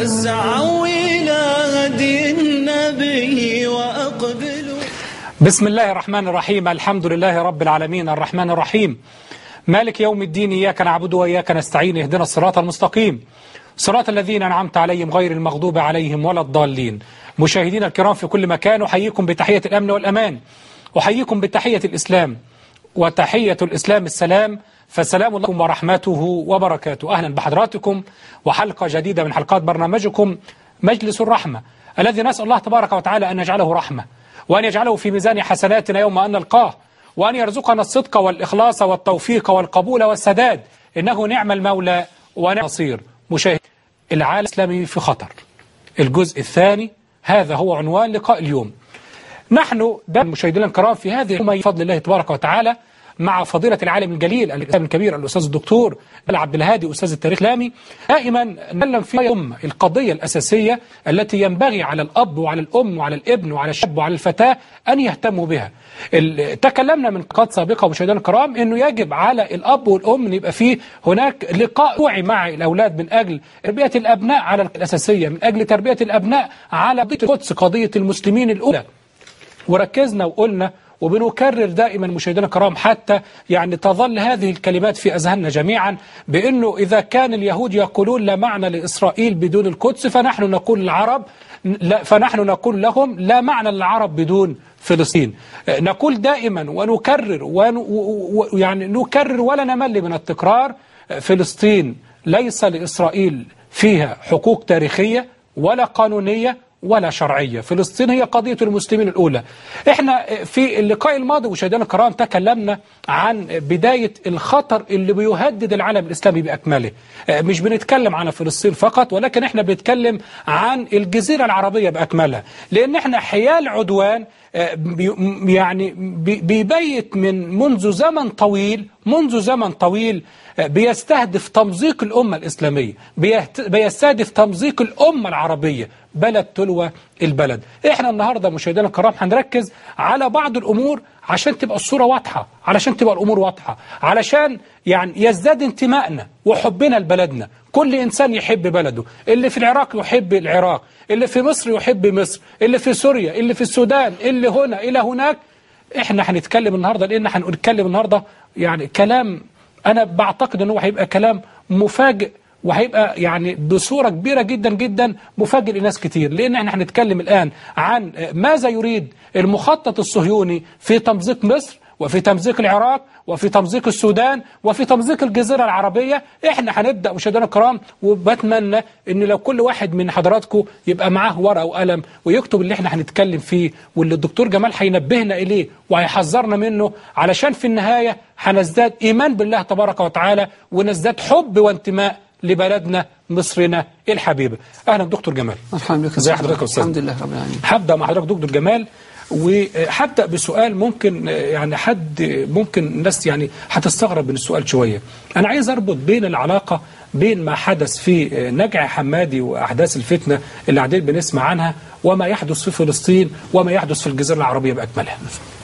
واسعوا إلى هدي النبي وأقبلوا بسم الله الرحمن الرحيم الحمد لله رب العالمين الرحمن الرحيم مالك يوم الدين إياك نعبد وإياك نستعين اهدنا الصراط المستقيم صراط الذين أنعمت عليهم غير المغضوب عليهم ولا الضالين مشاهدينا الكرام في كل مكان أحييكم بتحية الأمن والأمان أحييكم بتحية الإسلام وتحية الإسلام السلام فالسلام عليكم ورحمته وبركاته أهلا بحضراتكم وحلقة جديدة من حلقات برنامجكم مجلس الرحمة الذي نسأل الله تبارك وتعالى أن يجعله رحمة وأن يجعله في ميزان حسناتنا يوم أن نلقاه وأن يرزقنا الصدق والإخلاص والتوفيق والقبول والسداد إنه نعم المولى ونعم النصير مشاهد العالم الإسلامي في خطر الجزء الثاني هذا هو عنوان لقاء اليوم نحن دائما مشاهدينا الكرام في هذه الأمة بفضل الله تبارك وتعالى مع فضيلة العالم الجليل الإسلام الكبير الأستاذ الدكتور عبد الهادي أستاذ التاريخ الإسلامي دائما نتكلم في الأمة القضية الأساسية التي ينبغي على الأب وعلى الأم وعلى الابن وعلى الشاب وعلى الفتاة أن يهتموا بها تكلمنا من قد سابقة مشاهدينا الكرام أنه يجب على الأب والأم أن يبقى فيه هناك لقاء وعي مع الأولاد من أجل تربية الأبناء على الأساسية من أجل تربية الأبناء على قضية القدس قضية المسلمين الأولى وركزنا وقلنا وبنكرر دائما مشاهدينا الكرام حتى يعني تظل هذه الكلمات في أذهاننا جميعا بأنه إذا كان اليهود يقولون لا معنى لإسرائيل بدون القدس فنحن نقول العرب لا فنحن نقول لهم لا معنى للعرب بدون فلسطين نقول دائما ونكرر ويعني نكرر ولا نمل من التكرار فلسطين ليس لإسرائيل فيها حقوق تاريخية ولا قانونية ولا شرعية فلسطين هي قضية المسلمين الأولى احنا في اللقاء الماضي مشاهدينا الكرام تكلمنا عن بداية الخطر اللي بيهدد العالم الإسلامي بأكمله مش بنتكلم عن فلسطين فقط ولكن احنا بنتكلم عن الجزيرة العربية بأكملها لأن احنا حيال عدوان يعني بيبيت من منذ زمن طويل منذ زمن طويل بيستهدف تمزيق الأمة الإسلامية بيستهدف تمزيق الأمة العربية بلد تلوى البلد احنا النهاردة مشاهدينا الكرام هنركز على بعض الأمور عشان تبقى الصورة واضحة علشان تبقى الأمور واضحة علشان يعني يزداد انتمائنا وحبنا لبلدنا كل إنسان يحب بلده اللي في العراق يحب العراق اللي في مصر يحب مصر اللي في سوريا اللي في السودان اللي هنا إلى هناك احنا هنتكلم النهاردة لأن هنتكلم النهاردة يعني كلام أنا بعتقد أنه هيبقى كلام مفاجئ وهيبقى يعني بصورة كبيرة جدا جدا مفاجئ لناس كتير لأن احنا هنتكلم الآن عن ماذا يريد المخطط الصهيوني في تمزيق مصر وفي تمزيق العراق وفي تمزيق السودان وفي تمزيق الجزيرة العربية احنا هنبدأ مشاهدينا الكرام وبتمنى ان لو كل واحد من حضراتكم يبقى معاه ورقة وقلم ويكتب اللي احنا هنتكلم فيه واللي الدكتور جمال هينبهنا اليه وهيحذرنا منه علشان في النهاية هنزداد ايمان بالله تبارك وتعالى ونزداد حب وانتماء لبلدنا مصرنا الحبيبة اهلا دكتور جمال مرحبا بك ازي حضرتك يا استاذ الحمد لله رب العالمين هبدا مع حضرتك دكتور جمال وهبدا بسؤال ممكن يعني حد ممكن الناس يعني هتستغرب من السؤال شويه انا عايز اربط بين العلاقه بين ما حدث في نجع حمادي واحداث الفتنه اللي قاعدين بنسمع عنها وما يحدث في فلسطين وما يحدث في الجزيره العربيه باكملها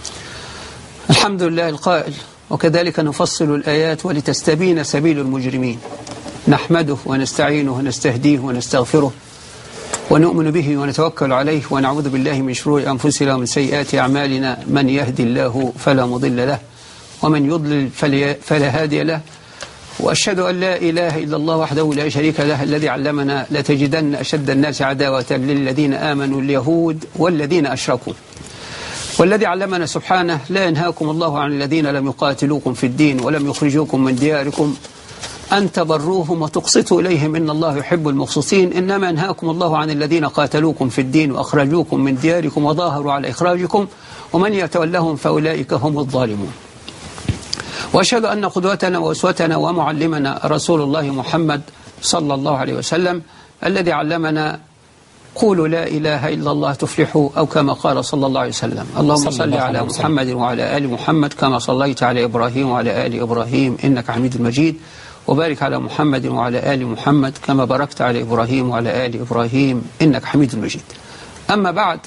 الحمد لله القائل وكذلك نفصل الآيات ولتستبين سبيل المجرمين نحمده ونستعينه ونستهديه ونستغفره ونؤمن به ونتوكل عليه ونعوذ بالله من شرور أنفسنا ومن سيئات أعمالنا من يهدي الله فلا مضل له ومن يضلل فلا هادي له وأشهد أن لا إله إلا الله وحده لا شريك له الذي علمنا لتجدن أشد الناس عداوة للذين آمنوا اليهود والذين أشركوا والذي علمنا سبحانه لا ينهاكم الله عن الذين لم يقاتلوكم في الدين ولم يخرجوكم من دياركم أن تبروهم وتقسطوا إليهم إن الله يحب المقسطين إنما ينهاكم الله عن الذين قاتلوكم في الدين وأخرجوكم من دياركم وظاهروا على إخراجكم ومن يتولهم فأولئك هم الظالمون وأشهد أن قدوتنا وأسوتنا ومعلمنا رسول الله محمد صلى الله عليه وسلم الذي علمنا قولوا لا إله إلا الله تفلحوا أو كما قال صلى الله عليه وسلم اللهم صلى صل الله على عليه وسلم. محمد وعلى آل محمد كما صليت على إبراهيم وعلى آل إبراهيم إنك حميد مجيد وبارك على محمد وعلى آل محمد كما باركت على إبراهيم وعلى آل إبراهيم إنك حميد مجيد أما بعد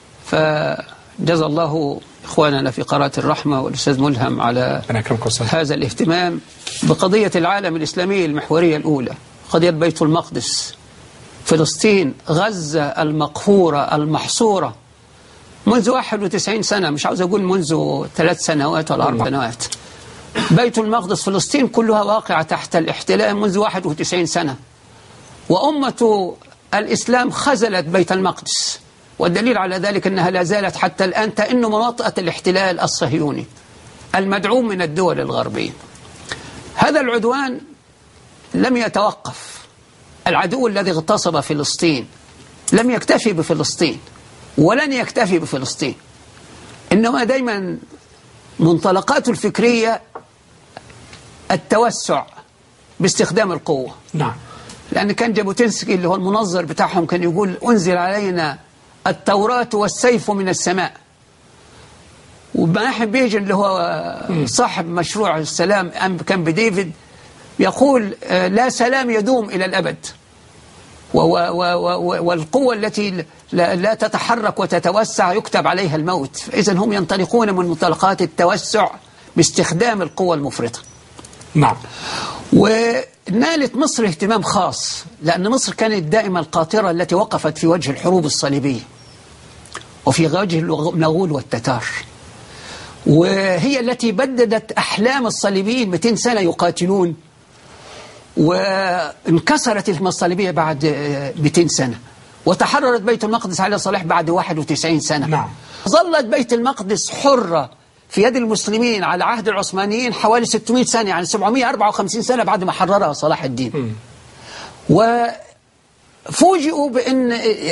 فجزا الله إخواننا في قراءة الرحمة والأستاذ ملهم على انا اكرمك يا استاذ هذا الاهتمام بقضية العالم الإسلامي المحورية الأولى قضية بيت المقدس فلسطين غزة المقهورة المحصورة منذ 91 سنة مش عاوز أقول منذ ثلاث سنوات ولا أربع سنوات بيت المقدس فلسطين كلها واقعة تحت الاحتلال منذ 91 سنة وأمة الإسلام خزلت بيت المقدس والدليل على ذلك أنها لا زالت حتى الآن تئن مناطقة الاحتلال الصهيوني المدعوم من الدول الغربية هذا العدوان لم يتوقف العدو الذي اغتصب فلسطين لم يكتفي بفلسطين ولن يكتفي بفلسطين إنما دايما منطلقاته الفكرية التوسع باستخدام القوة نعم لأن كان جابوتنسكي اللي هو المنظر بتاعهم كان يقول أنزل علينا التوراة والسيف من السماء ومناحم بيجن اللي هو صاحب مشروع السلام كامب ديفيد يقول آه، لا سلام يدوم إلى الأبد و- و- و- و- والقوة التي لا لا تتحرك وتتوسع يكتب عليها الموت إذا هم ينطلقون من منطلقات التوسع باستخدام القوة المفرطة نعم ونالت مصر اهتمام خاص لأن مصر كانت دائما القاطرة التي وقفت في وجه الحروب الصليبية وفي وجه المغول والتتار وهي التي بددت أحلام الصليبيين 200 سنة يقاتلون وانكسرت الهمة الصليبية بعد آه، 200 سنة وتحررت بيت المقدس على صالح بعد 91 سنة نعم. ظلت بيت المقدس حرة في يد المسلمين على عهد العثمانيين حوالي 600 سنة يعني 754 سنة بعد ما حررها صلاح الدين وفوجئوا بأن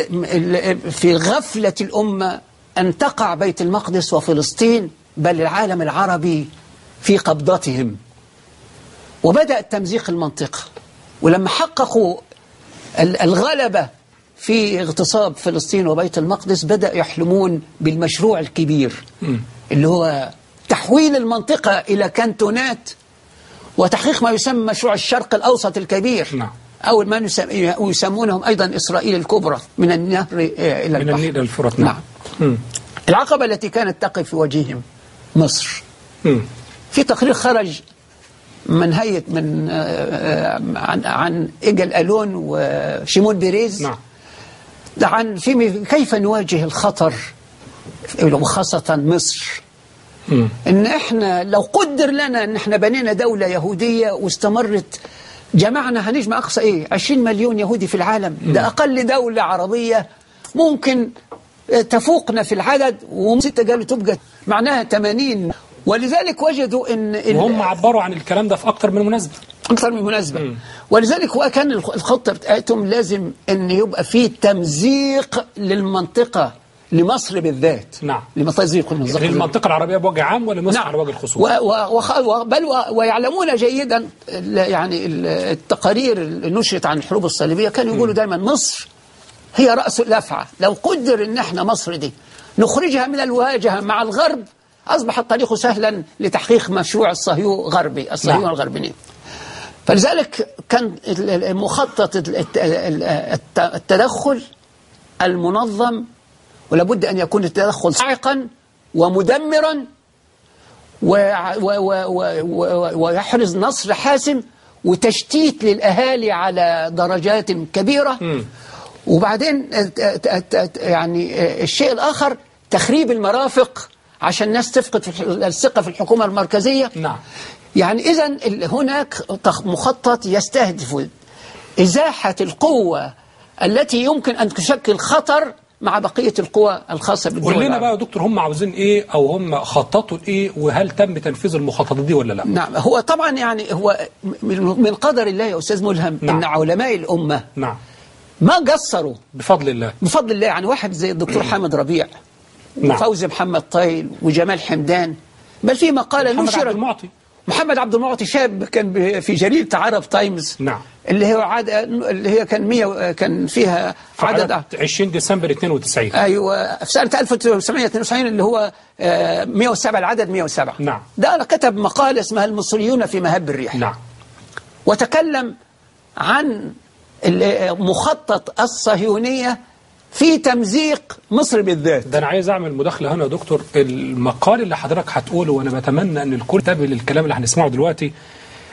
في غفلة الأمة أن تقع بيت المقدس وفلسطين بل العالم العربي في قبضتهم وبدأ تمزيق المنطقة ولما حققوا ال- الغلبة في اغتصاب فلسطين وبيت المقدس بدأ يحلمون بالمشروع الكبير اللي هو تحويل المنطقة إلى كانتونات وتحقيق ما يسمى مشروع الشرق الأوسط الكبير نعم. أو ما نسم- يسمونهم أيضا إسرائيل الكبرى من النهر آه، إلى من البحر النيل إلى الفرات نعم مم. العقبة التي كانت تقف في وجههم مصر مم. في تقرير خرج من هيئة من آه، آه، عن عن إيجل ألون وشيمون بيريز نعم عن في كيف نواجه الخطر وخاصة مصر مم. ان احنا لو قدر لنا ان احنا بنينا دولة يهودية واستمرت جمعنا هنجمع اقصى ايه 20 مليون يهودي في العالم ده اقل دولة عربية ممكن آه، تفوقنا في العدد وستة قالوا تبقى معناها 80 ولذلك وجدوا ان ال- وهم عبروا عن الكلام ده في أكتر من مناسبة أكثر من مناسبة ولذلك هو كان الخ- الخطة بتاعتهم لازم أن يبقى فيه تمزيق للمنطقة لمصر بالذات نعم. لمتزيق المنطقة للمنطقة العربية بوجه عام ولا مصر على وجه الخصوص و و وخ- و بل و ويعلمون جيدا ال- يعني ال- التقارير اللي نشرت عن الحروب الصليبية كانوا يقولوا دائما مصر هي رأس الأفعى لو قدر أن احنا مصر دي نخرجها من الواجهة مع الغرب أصبح الطريق سهلا لتحقيق مشروع الصهيو غربي الصهيون نعم. الغربيين فلذلك كان ال- ال- مخطط الت- ال- الت- التدخل المنظم ولابد أن يكون التدخل صاعقا ومدمرا وع- و- و- و- و- ويحرز نصر حاسم وتشتيت للأهالي على درجات كبيرة وبعدين ات- ات- ات- ات- يعني الشيء الآخر تخريب المرافق عشان الناس تفقد في الح- الثقة في الحكومة المركزية نعم يعني إذا هناك تخ- مخطط يستهدف إزاحة القوة التي يمكن أن تشكل خطر مع بقية القوى الخاصة بالدول قول لنا العربية. بقى يا دكتور هم عاوزين ايه او هم خططوا لايه وهل تم تنفيذ المخططات دي ولا لا نعم هو طبعا يعني هو من من قدر الله يا أستاذ ملهم نعم. أن علماء الأمة نعم ما قصروا بفضل الله بفضل الله يعني واحد زي الدكتور حامد ربيع نعم. وفوزي محمد طيل وجمال حمدان بل في مقالة محمد نشرت عبد المعطي محمد عبد المعطي شاب كان ب- في جريدة عرب تايمز نعم. اللي هو عاد اللي هي كان 100 كان فيها في عدد عدد 20 ديسمبر 92 ايوه في سنه 1992 اللي هو آه، 107 العدد 107 نعم. ده كتب مقاله اسمها المصريون في مهب الريح نعم وتكلم عن ال- مخطط الصهيونيه في تمزيق مصر بالذات ده انا عايز اعمل مداخله هنا يا دكتور المقال اللي حضرتك هتقوله وانا بتمنى ان الكل تابع للكلام اللي هنسمعه دلوقتي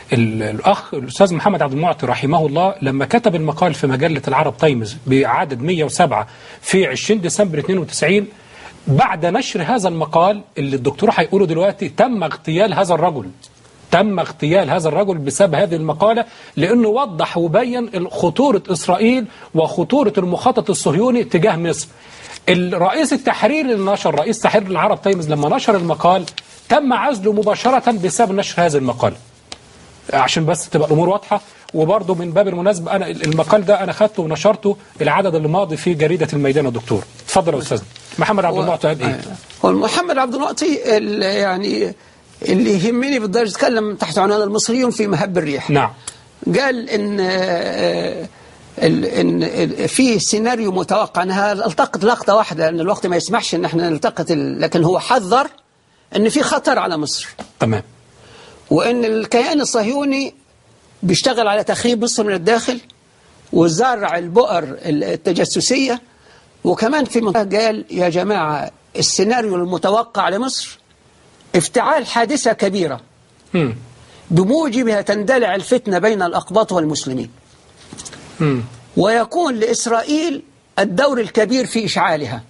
ال- الأخ الأستاذ محمد عبد المعطي رحمه الله لما كتب المقال في مجلة العرب تايمز بعدد 107 في 20 ديسمبر 92 بعد نشر هذا المقال اللي الدكتور هيقوله دلوقتي تم اغتيال هذا الرجل تم اغتيال هذا الرجل بسبب هذه المقالة لأنه وضح وبين خطورة إسرائيل وخطورة المخطط الصهيوني تجاه مصر الرئيس التحرير اللي نشر رئيس تحرير العرب تايمز لما نشر المقال تم عزله مباشرة بسبب نشر هذه المقالة عشان بس تبقى الامور واضحه وبرضه من باب المناسبه انا المقال ده انا خدته ونشرته العدد اللي ماضي في جريده الميدان يا دكتور اتفضل يا استاذ محمد عبد المعطي قال ايه هو محمد عبد المعطي ال- يعني اللي يهمني بالدرجة يتكلم تحت عنوان المصريون في مهب الريح نعم قال ان آه، ال- ان ال- في سيناريو متوقع انا التقط لقطه واحده لان الوقت ما يسمحش ان احنا نلتقط ال- لكن هو حذر ان في خطر على مصر تمام وان الكيان الصهيوني بيشتغل على تخريب مصر من الداخل وزرع البؤر التجسسيه وكمان في منطقه قال يا جماعه السيناريو المتوقع لمصر افتعال حادثه كبيره مم. بموجبها تندلع الفتنه بين الاقباط والمسلمين مم. ويكون لإسرائيل الدور الكبير في إشعالها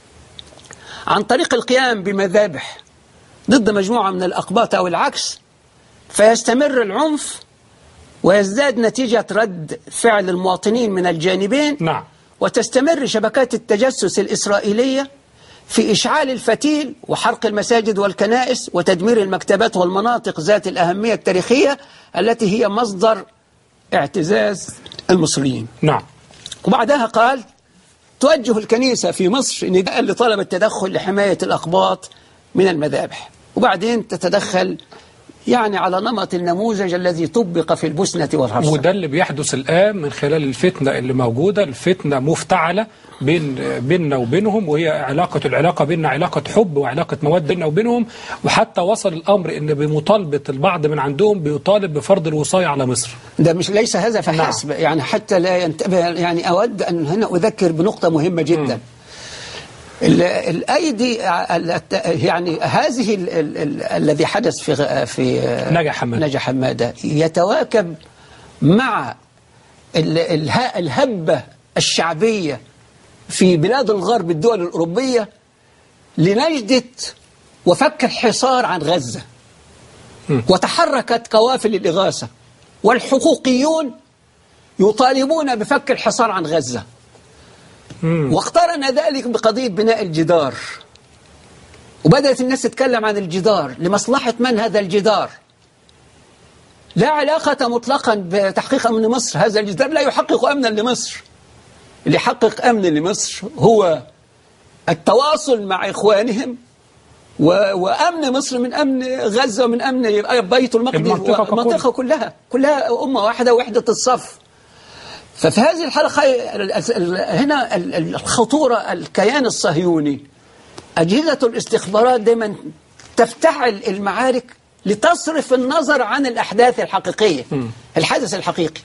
عن طريق القيام بمذابح ضد مجموعة من الأقباط أو العكس فيستمر العنف ويزداد نتيجة رد فعل المواطنين من الجانبين نعم وتستمر شبكات التجسس الإسرائيلية في إشعال الفتيل وحرق المساجد والكنائس وتدمير المكتبات والمناطق ذات الأهمية التاريخية التي هي مصدر اعتزاز المصريين نعم وبعدها قال توجه الكنيسة في مصر نداء لطلب التدخل لحماية الأقباط من المذابح وبعدين تتدخل يعني على نمط النموذج الذي طبق في البوسنة والهرسك وده اللي بيحدث الآن من خلال الفتنة اللي موجودة الفتنة مفتعلة بين بيننا وبينهم وهي علاقة العلاقة بيننا علاقة حب وعلاقة مودة بيننا وبينهم وحتى وصل الأمر إن بمطالبة البعض من عندهم بيطالب بفرض الوصاية على مصر ده مش ليس هذا فحسب نعم. يعني حتى لا ينتبه يعني أود أن هنا أذكر بنقطة مهمة جدا ال- الأيدي ال- يعني هذه ال- ال- ال- الذي حدث في غ- في نجا حمادة. نجا حمادة يتواكب مع ال- اله- الهبة الشعبية في بلاد الغرب الدول الأوروبية لنجدة وفك الحصار عن غزة وتحركت قوافل الإغاثة والحقوقيون يطالبون بفك الحصار عن غزة واقترن ذلك بقضية بناء الجدار وبدأت الناس تتكلم عن الجدار لمصلحة من هذا الجدار لا علاقة مطلقا بتحقيق أمن مصر هذا الجدار لا يحقق أمنا لمصر اللي يحقق أمن لمصر هو التواصل مع إخوانهم و... وأمن مصر من أمن غزة ومن أمن بيت المقدس المنطقة ككل. والمنطقة كلها كلها أمة واحدة وحدة الصف ففي هذه الحلقة ال- ال- هنا ال- ال- الخطورة الكيان الصهيوني أجهزة الاستخبارات دائما تفتعل المعارك لتصرف النظر عن الأحداث الحقيقية الحدث الحقيقي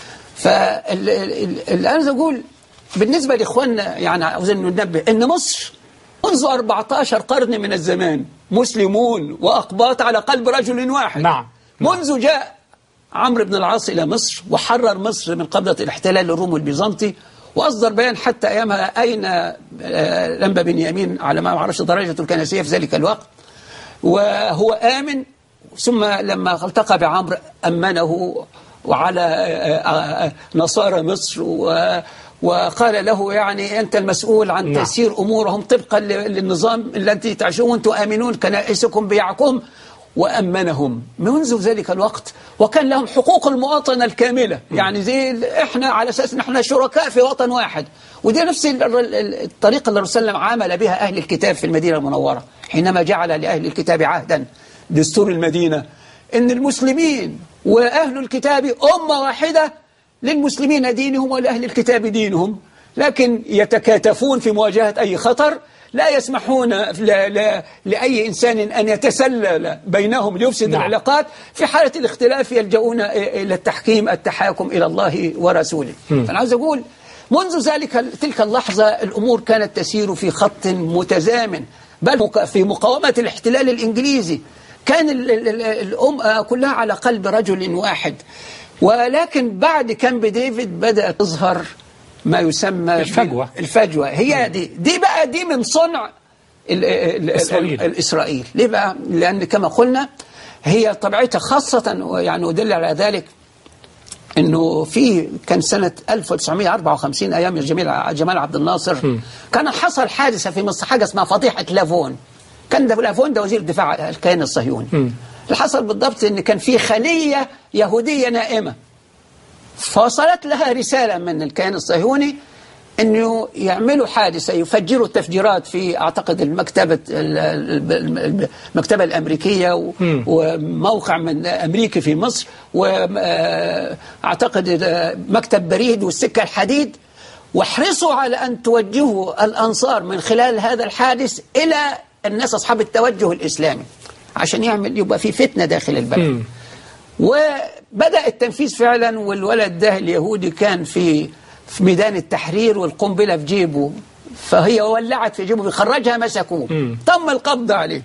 فالآن أقول بالنسبة لإخواننا يعني عاوزين ننبه أن مصر منذ 14 قرن من الزمان مسلمون وأقباط على قلب رجل واحد نعم. منذ جاء عمرو بن العاص إلى مصر وحرر مصر من قبضة الاحتلال الرومي البيزنطي وأصدر بيان حتى أيامها أين آه، لمبا بنيامين على ما أعرفش درجته الكنسية في ذلك الوقت وهو آمن ثم لما التقى بعمرو أمنه وعلى آه، آه، نصارى مصر و وقال له يعني أنت المسؤول عن نعم. تسيير أمورهم طبقا ل- للنظام الذي تعيشون وأنتم آمنون كنائسكم بيعكم وأمنهم منذ ذلك الوقت وكان لهم حقوق المواطنة الكاملة يعني زي ال- إحنا على أساس نحن شركاء في وطن واحد ودي نفس ال- ال- ال- الطريقة اللي الرسول صلى الله عليه وسلم عامل بها أهل الكتاب في المدينة المنورة حينما جعل لأهل الكتاب عهدا دستور المدينة إن المسلمين وأهل الكتاب أمة واحدة للمسلمين دينهم ولأهل الكتاب دينهم لكن يتكاتفون في مواجهة أي خطر لا يسمحون لا لا لأي إنسان أن يتسلل بينهم ليفسد نعم. العلاقات في حالة الاختلاف يلجؤون إلى التحكيم التحاكم إلى الله ورسوله فأنا عاوز أقول منذ ذلك تلك اللحظة الأمور كانت تسير في خط متزامن بل مك- في مقاومة الاحتلال الإنجليزي كان ال- ال- ال- الأمة كلها على قلب رجل واحد ولكن بعد كامب ديفيد بدأ تظهر ما يسمى الفجوة. بال- الفجوة هي دي دي بقى دي من صنع ال- ال- ال- إسرائيل. ال- الإسرائيل ليه بقى؟ لأن كما قلنا هي طبيعتها خاصة يعني أدل على ذلك انه في كان سنه 1954 ايام جميل جمال عبد الناصر كان حصل حادثه في مصر حاجه اسمها فضيحه لافون كان ده لافون ده وزير الدفاع الكيان الصهيوني اللي حصل بالضبط ان كان في خليه يهوديه نائمه فوصلت لها رساله من الكيان الصهيوني انه يعملوا حادثه يفجروا التفجيرات في اعتقد المكتبه ال- ال- المكتبه الامريكيه و- وموقع من امريكي في مصر واعتقد مكتب بريد والسكه الحديد واحرصوا على ان توجهوا الانصار من خلال هذا الحادث الى الناس اصحاب التوجه الاسلامي عشان يعمل يبقى في فتنه داخل البلد وبدأ التنفيذ فعلا والولد ده اليهودي كان في في ميدان التحرير والقنبلة في جيبه فهي ولعت في جيبه بيخرجها مسكوه تم القبض عليه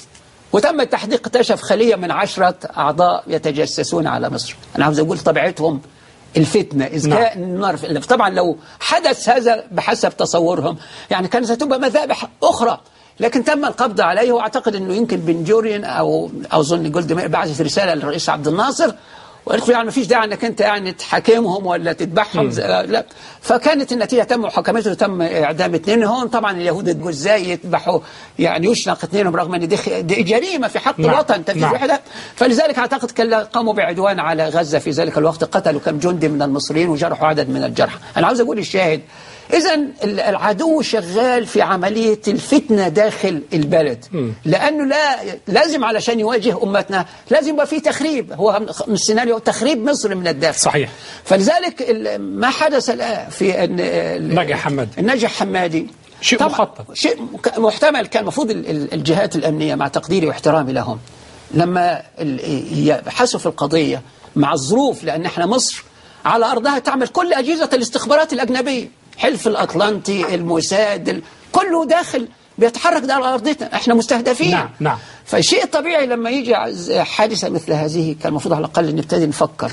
وتم التحقيق اكتشف خلية من عشرة أعضاء يتجسسون على مصر أنا عاوز أقول طبيعتهم الفتنة إزكاء النار في النفس. طبعا لو حدث هذا بحسب تصورهم يعني كانت ستبقى مذابح أخرى لكن تم القبض عليه واعتقد انه يمكن بن جوريان او او اظن جولد مائر بعثت رساله للرئيس عبد الناصر وقالت له يعني ما فيش داعي انك انت يعني تحاكمهم ولا تذبحهم زي- لا فكانت النتيجه تم محاكمته وتم اعدام اثنين هون طبعا اليهود تقول ازاي يذبحوا يعني يشنق اثنينهم رغم ان دي, خ- دي جريمه في حق نعم. الوطن تنفيذ نعم. وحده فلذلك اعتقد كان قاموا بعدوان على غزه في ذلك الوقت قتلوا كم جندي من المصريين وجرحوا عدد من الجرحى انا عاوز اقول الشاهد اذا ال- العدو شغال في عمليه الفتنه داخل البلد لانه لا لازم علشان يواجه امتنا لازم يبقى في تخريب هو من السيناريو تخريب مصر من الداخل صحيح. فلذلك ال- ما حدث الان في ان ال- نجح حمادي. النجح حمادي شيء طبعاً مخطط. شيء مك- محتمل كان المفروض ال- ال- الجهات الأمنية مع تقديري واحترامي لهم لما ال- يبحثوا في القضية مع الظروف لأن احنا مصر على أرضها تعمل كل أجهزة الاستخبارات الأجنبية حلف الأطلنطي الموساد ال- كله داخل بيتحرك ده على أرضنا احنا مستهدفين نعم، نعم. فشيء طبيعي لما يجي عز- حادثة مثل هذه كان المفروض على الأقل نبتدي نفكر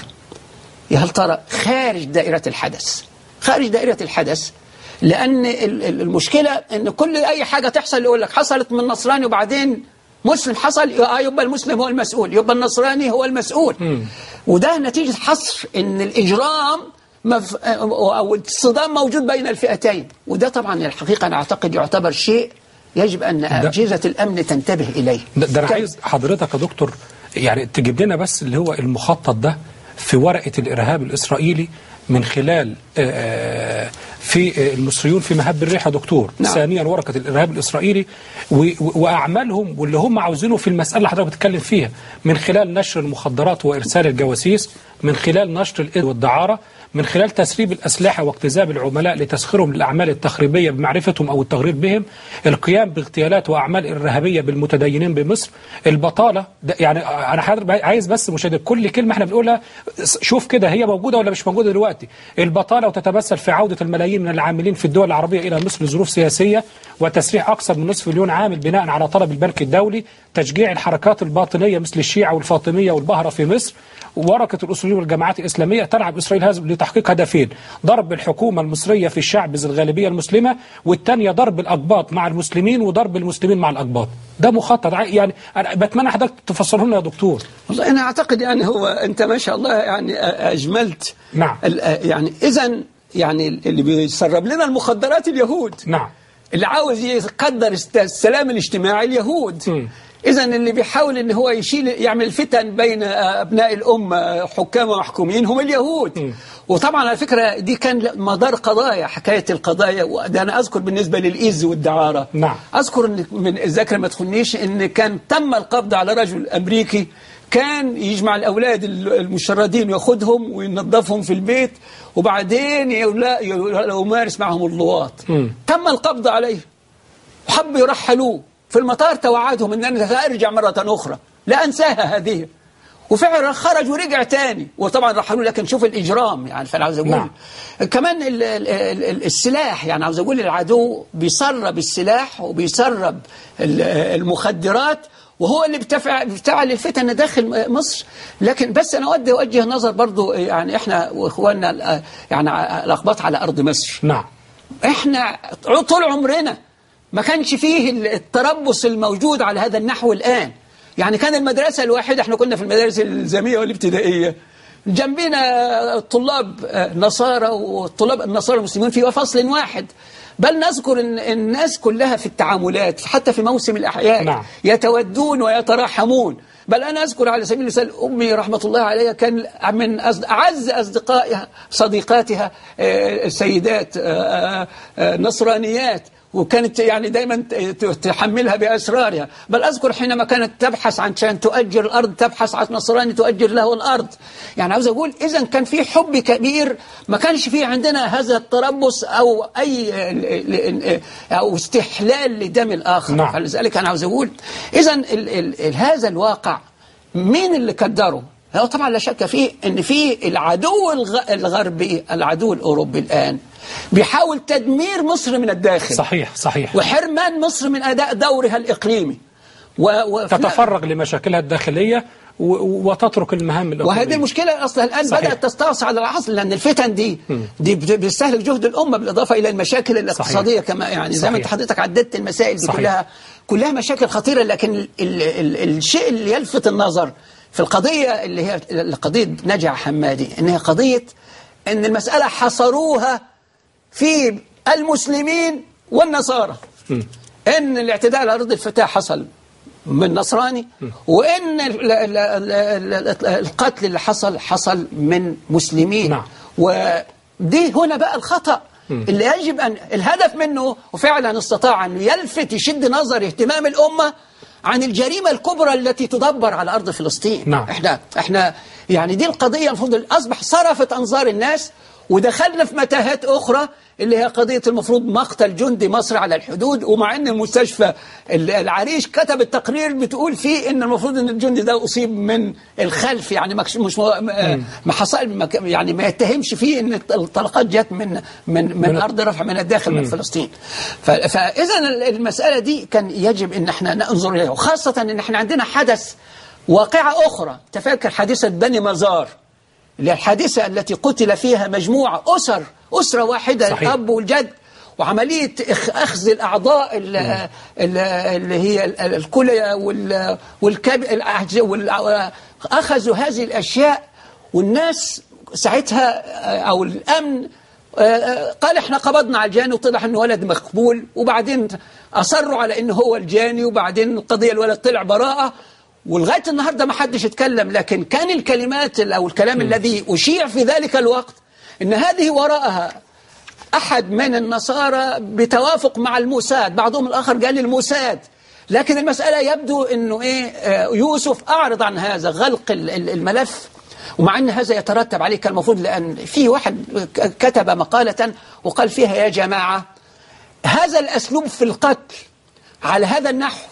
يا هل ترى خارج دائرة الحدث خارج دائرة الحدث لأن ال- ال- المشكلة أن كل أي حاجة تحصل يقول لك حصلت من نصراني وبعدين مسلم حصل آه يبقى المسلم هو المسؤول يبقى النصراني هو المسؤول وده نتيجة حصر أن الإجرام مف... أو الصدام موجود بين الفئتين وده طبعا الحقيقة أنا أعتقد يعتبر شيء يجب أن أجهزة الأمن تنتبه إليه ده, ده انا كان- عايز حضرتك يا دكتور يعني تجيب لنا بس اللي هو المخطط ده في ورقه الارهاب الاسرائيلي من خلال آه، في آه، المصريون في مهب الريح يا دكتور نعم. ثانيا ورقه الارهاب الاسرائيلي و- و- واعمالهم واللي هم عاوزينه في المساله اللي حضرتك بتتكلم فيها من خلال نشر المخدرات وارسال الجواسيس من خلال نشر الاذن والدعاره من خلال تسريب الأسلحة واجتذاب العملاء لتسخيرهم للأعمال التخريبية بمعرفتهم أو التغرير بهم القيام باغتيالات وأعمال إرهابية بالمتدينين بمصر البطالة ده يعني أنا حضرتك عايز بس مشاهد كل كلمة احنا بنقولها شوف كده هي موجودة ولا مش موجودة دلوقتي البطالة وتتمثل في عودة الملايين من العاملين في الدول العربية إلى مصر لظروف سياسية وتسريح أكثر من نصف مليون عامل بناء على طلب البنك الدولي تشجيع الحركات الباطنية مثل الشيعة والفاطمية والبهرة في مصر ورقة الأصوليين والجماعات الإسلامية تلعب إسرائيل هذا لتحقيق هدفين ضرب الحكومة المصرية في الشعب ذي الغالبية المسلمة والثانية ضرب الأقباط مع المسلمين وضرب المسلمين مع الأقباط ده مخطط ع- يعني أنا بتمنى حضرتك تفسره لنا يا دكتور والله أنا أعتقد يعني هو أنت ما شاء الله يعني أجملت نعم. ال- يعني إذا يعني اللي بيسرب لنا المخدرات اليهود نعم اللي عاوز يقدر است- السلام الاجتماعي اليهود مم. إذا اللي بيحاول إن هو يشيل يعمل فتن بين أبناء الأمة حكام ومحكومين هم اليهود وطبعا على فكرة دي كان مدار قضايا حكاية القضايا وده أنا أذكر بالنسبة للإيز والدعارة نعم. أذكر إن من الذاكرة ما تخنيش إن كان تم القبض على رجل أمريكي كان يجمع الأولاد المشردين وياخدهم وينظفهم في البيت وبعدين يولا- يمارس معهم اللواط تم القبض عليه وحبوا يرحلوه في المطار توعدهم ان انا سارجع مره اخرى لا انساها هذه وفعلا خرج ورجع تاني وطبعا رحلوه لكن شوف الاجرام يعني فانا عاوز اقول نعم. كمان ال ال ال السلاح يعني عاوز اقول العدو بيسرب السلاح وبيسرب ال- المخدرات وهو اللي بتفع- بتفعل الفتن داخل مصر لكن بس أنا أودي أوجه نظر برضو يعني إحنا وإخواننا ال- يعني الأخباط على أرض مصر نعم احنا طول عمرنا ما كانش فيه التربص الموجود على هذا النحو الآن يعني كان المدرسة الواحدة احنا كنا في المدارس الزامية والابتدائية جنبنا طلاب نصارى والطلاب النصارى المسلمين في فصل واحد بل نذكر ان الناس كلها في التعاملات حتى في موسم الأحياء نعم. يتودون ويتراحمون بل أنا أذكر على سبيل المثال أمي رحمة الله عليها كان من أصد- أعز أصدقائها صديقاتها آه، السيدات آه، آه، آه، نصرانيات وكانت يعني دايما ت- ت- تحملها بأسرارها بل أذكر حينما كانت تبحث عن شان تؤجر الأرض تبحث عن نصراني تؤجر له الأرض يعني عاوز أقول إذا كان في حب كبير ما كانش في عندنا هذا التربص أو أي أو استحلال لدم الآخر نعم. فلذلك أنا عاوز أقول إذا ال ال ال هذا الواقع مين اللي قدره؟ هو طبعا لا شك فيه ان في العدو الغ- الغربي العدو الاوروبي الان بيحاول تدمير مصر من الداخل صحيح صحيح وحرمان مصر من اداء دورها الاقليمي و و تتفرغ لمشاكلها الداخلية و- وتترك المهام الأخرى وهذه المشكلة أصلا الآن صحيح. بدأت تستعصي على العصر لأن الفتن دي دي بت- بتستهلك جهد الأمة بالإضافة إلى المشاكل الاقتصادية كما يعني زي ما أنت صحيح. حضرتك عددت المسائل دي صحيح. كلها كلها مشاكل خطيرة لكن ال ال ال الشيء اللي يلفت النظر في القضية اللي هي قضية نجع حمادي إن هي قضية إن المسألة حصروها في المسلمين والنصارى ان الاعتداء على ارض الفتاه حصل من نصراني وان ال- ال- ال- ال- القتل اللي حصل حصل من مسلمين نعم. ودي هنا بقى الخطأ اللي يجب أن الهدف منه وفعلا استطاع أن يلفت يشد نظر اهتمام الأمة عن الجريمة الكبرى التي تدبر على أرض فلسطين نعم. احنا احنا يعني دي القضية المفروض أصبح صرفت أنظار الناس ودخلنا في متاهات أخرى اللي هي قضية المفروض مقتل جندي مصري على الحدود ومع أن المستشفى ال- العريش كتب التقرير بتقول فيه أن المفروض أن الجندي ده أصيب من الخلف يعني مكش- مش مو- م- ما حصل ما ك- يعني ما يتهمش فيه أن الطلقات جت من من من أرض رفع من الداخل من فلسطين ف- فإذا ال- المسألة دي كان يجب أن احنا ننظر إليها وخاصة أن احنا عندنا حدث واقعة أخرى تفكر حادثة بني مزار اللي هي الحادثة التي قتل فيها مجموعة أسر أسرة واحدة صحيح. الأب والجد وعملية إخ- أخذ الأعضاء ال- ال- اللي هي ال- الكلى وال- والكب الأعج- وال- أخذوا هذه الأشياء والناس ساعتها آه، أو الأمن آه، آه، قال احنا قبضنا على الجاني وطلع انه ولد مقبول وبعدين اصروا على انه هو الجاني وبعدين القضيه الولد طلع براءه ولغايه النهارده ما حدش اتكلم لكن كان الكلمات ال- او الكلام الذي اشيع في ذلك الوقت ان هذه وراءها أحد من النصارى بتوافق مع الموساد بعضهم الآخر قال الموساد لكن المسألة يبدو أنه إيه آه، يوسف أعرض عن هذا غلق ال- ال- الملف ومع أن هذا يترتب عليه كان المفروض لأن في واحد ك- كتب مقالة وقال فيها يا جماعة هذا الأسلوب في القتل على هذا النحو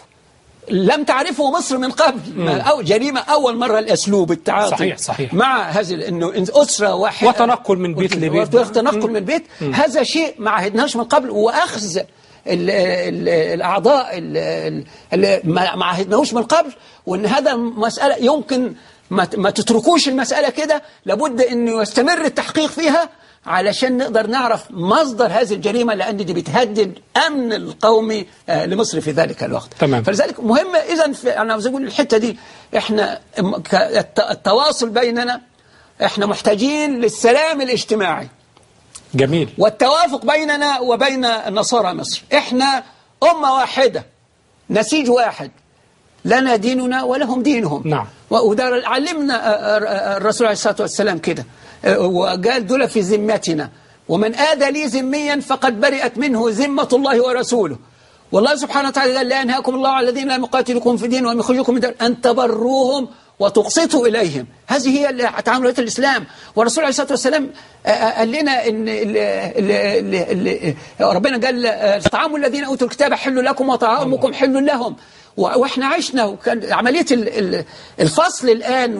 لم تعرفه مصر من قبل ما أو جريمة أول مرة الأسلوب التعاطي صحيح، صحيح. مع هذه إنه إن أسرة واحدة وتنقل من بيت لبيت. وتنقل من بيت هذا شيء ما عهدناش من قبل وأخذ ال ال الأعضاء ال- اللي ما ما عهدناهوش من قبل وإن هذا مسألة يمكن ما ت- ما تتركوش المسألة كده لابد إنه يستمر التحقيق فيها علشان نقدر نعرف مصدر هذه الجريمة لأن دي بتهدد أمن القومي آه، لمصر في ذلك الوقت تمام. فلذلك مهم إذا أنا عاوز أقول الحتة دي إحنا م- ك- الت- التواصل بيننا إحنا محتاجين للسلام الاجتماعي جميل والتوافق بيننا وبين نصارى مصر احنا أمة واحدة نسيج واحد لنا ديننا ولهم دينهم نعم. وده علمنا آه، آه، الرسول عليه الصلاة والسلام كده آه، وقال دول في ذمتنا ومن آذى لي ذميا فقد برئت منه ذمة الله ورسوله والله سبحانه وتعالى قال لا ينهاكم الله على الذين لا يقاتلكم في دين وهم يخرجوكم من دين أن تبروهم وتقسطوا إليهم هذه هي تعاملات الإسلام والرسول عليه الصلاة والسلام آه، آه، قال لنا إن ال- ال- ال- ال- ربنا قال آه، طعام الذين أوتوا الكتاب حل لكم وطعامكم حل لهم و- واحنا عشنا وكان عملية ال- ال- الفصل الآن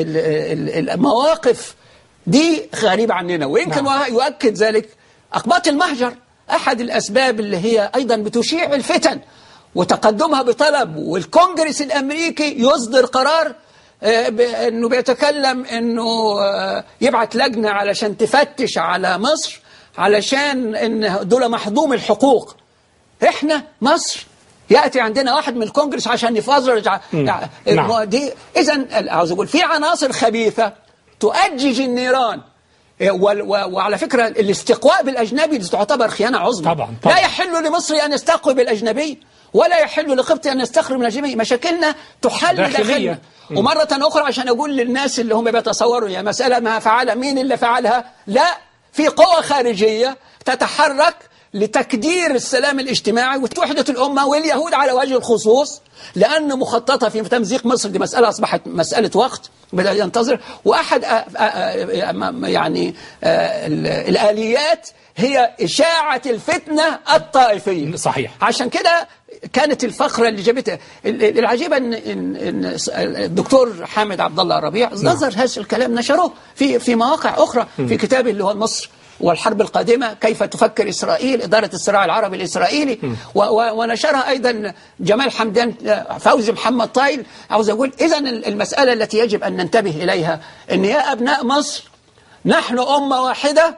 والمواقف دي غريبة عننا ويمكن نعم. يؤكد ذلك أقباط المهجر أحد الأسباب اللي هي أيضا بتشيع الفتن وتقدمها بطلب والكونجرس الأمريكي يصدر قرار آه، ب- انه بيتكلم انه آه، يبعت لجنة علشان تفتش على مصر علشان ان دول محظوم الحقوق احنا مصر ياتي عندنا واحد من الكونجرس عشان يفرج ع- نعم. ع- دي اذا عاوز اقول في عناصر خبيثه تؤجج النيران إيه، وال- و- وعلى فكره الاستقواء بالاجنبي دي تعتبر خيانه عظمى طبعاً، طبعاً. لا يحل لمصري ان يستقوي بالاجنبي ولا يحل لقبطي ان يستخرج من الاجنبي مشاكلنا تحل داخلية. داخلنا ومرة أخرى عشان أقول للناس اللي هم بيتصوروا يا مسألة ما فعل مين اللي فعلها لا في قوة خارجية تتحرك لتكدير السلام الاجتماعي ووحدة الأمة واليهود على وجه الخصوص لأن مخططها في تمزيق مصر دي مسألة أصبحت مسألة وقت بدأ ينتظر وأحد آ- آ- آ- م- يعني آ، ال- الآليات هي إشاعة الفتنة الطائفية صحيح. عشان كده كانت الفقرة اللي جابتها ال- ال- العجيبة إن, إن, إن الدكتور حامد عبد الله الربيع نظر هذا الكلام نشروه في في مواقع أخرى في كتابه اللي هو مصر والحرب القادمة كيف تفكر إسرائيل إدارة الصراع العربي الإسرائيلي و- و- ونشرها أيضا جمال حمدان آه، فوزي محمد طايل عاوز أقول إذا المسألة التي يجب أن ننتبه إليها أن يا أبناء مصر نحن أمة واحدة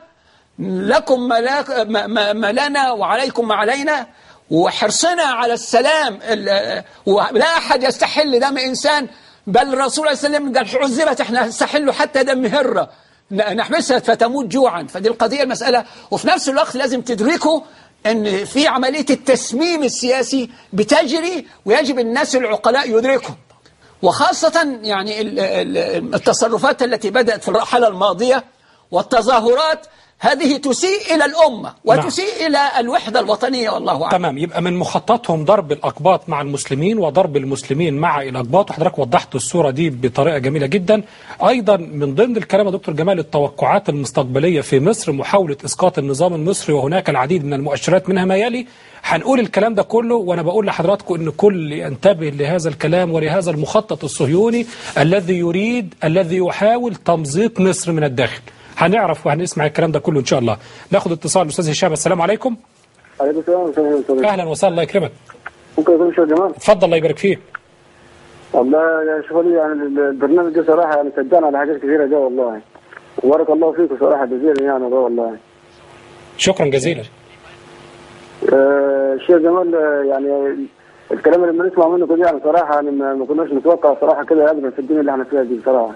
لكم ما, لا ما, ما, ما لنا وعليكم ما علينا وحرصنا على السلام ال- ولا أحد يستحل دم إنسان بل الرسول عليه السلام قال عذبت احنا نستحل حتى دم هرة ن- نحبسها فتموت جوعا فدي القضية المسألة وفي نفس الوقت لازم تدركوا أن في عملية التسميم السياسي بتجري ويجب الناس العقلاء يدركوا وخاصة يعني ال- ال- التصرفات التي بدأت في الرحلة الماضية والتظاهرات هذه تسيء إلى الأمة وتسيء إلى الوحدة الوطنية والله أعلم تمام يبقى من مخططهم ضرب الأقباط مع المسلمين وضرب المسلمين مع الأقباط وحضرتك وضحت الصورة دي بطريقة جميلة جدا أيضا من ضمن الكلام يا دكتور جمال التوقعات المستقبلية في مصر محاولة إسقاط النظام المصري وهناك العديد من المؤشرات منها ما يلي هنقول الكلام ده كله وأنا بقول لحضراتكم أن كل ينتبه لهذا الكلام ولهذا المخطط الصهيوني الذي يريد الذي يحاول تمزيق مصر من الداخل هنعرف وهنسمع الكلام ده كله إن شاء الله ناخد اتصال الأستاذ هشام السلام عليكم عليكم السلام ورحمة الله وبركاته. اهلا وسهلا الله يكرمك ممكن يكون شو جمال اتفضل الله يبارك فيك والله يا شوف لي يعني البرنامج ده صراحة يعني صدقنا على حاجات كثيرة ده والله وبارك الله فيكم صراحة جزيلا يعني ده والله شكرا جزيلا آه، الشيخ جمال آه، يعني الكلام اللي بنسمع منه كده يعني صراحة يعني ما ما كناش نتوقع صراحة كده أبدا في الدنيا اللي احنا فيها دي بصراحة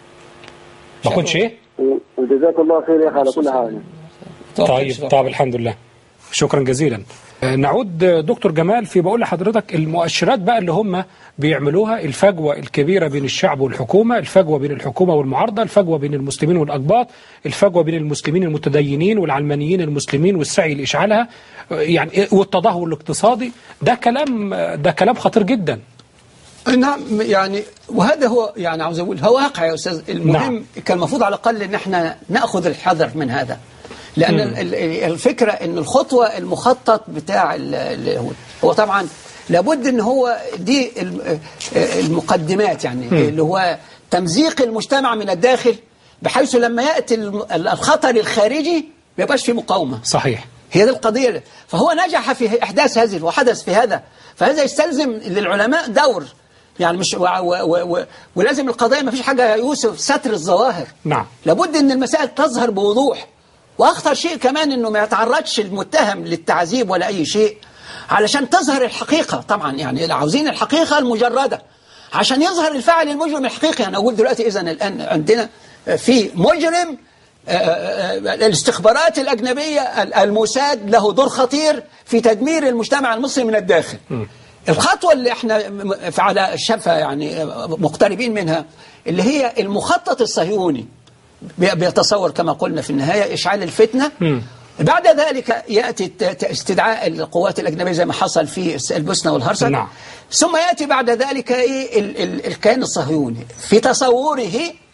ما كنتش ايه و- وجزاك الله خير يا أخي على كل حاجة طيب طيب الحمد لله شكرا جزيلا آه، نعود آه، دكتور جمال في بقول لحضرتك المؤشرات بقى اللي هم بيعملوها الفجوة الكبيرة بين الشعب والحكومة الفجوة بين الحكومة والمعارضة الفجوة بين المسلمين والأقباط الفجوة بين المسلمين المتدينين والعلمانيين المسلمين والسعي لإشعالها آه، يعني إيه- والتدهور الاقتصادي ده كلام آه، ده كلام خطير جدا نعم يعني وهذا هو يعني عاوز اقول هو واقع يا استاذ المهم نعم. نعم. كان المفروض على الاقل ان احنا ناخذ الحذر من هذا لان ال- ال- الفكره ان الخطوه المخطط بتاع ال- اليهود هو طبعا لابد ان هو دي الم- المقدمات يعني اللي هو تمزيق المجتمع من الداخل بحيث لما ياتي الم- الخطر الخارجي ما يبقاش في مقاومه صحيح هي دي القضية فهو نجح في إحداث هذه وحدث في هذا فهذا يستلزم للعلماء دور يعني مش و و و و ولازم القضية ما فيش حاجة يا يوسف ستر الظواهر نعم. لابد ان المسائل تظهر بوضوح واخطر شيء كمان انه ما يتعرضش المتهم للتعذيب ولا اي شيء علشان تظهر الحقيقة طبعا يعني عاوزين الحقيقة المجردة عشان يظهر الفاعل المجرم الحقيقي انا اقول دلوقتي اذا الان عندنا في مجرم آه، آه، آه، الاستخبارات الأجنبية ال- الموساد له دور خطير في تدمير المجتمع المصري من الداخل الخطوة اللي احنا م- م- على الشفة يعني آه، مقتربين منها اللي هي المخطط الصهيوني بي- بيتصور كما قلنا في النهاية إشعال الفتنة بعد ذلك يأتي الت- ت- استدعاء القوات الأجنبية زي ما حصل في الس- البوسنة والهرسك نعم. ثم يأتي بعد ذلك إيه ال- ال- الكيان الصهيوني في تصوره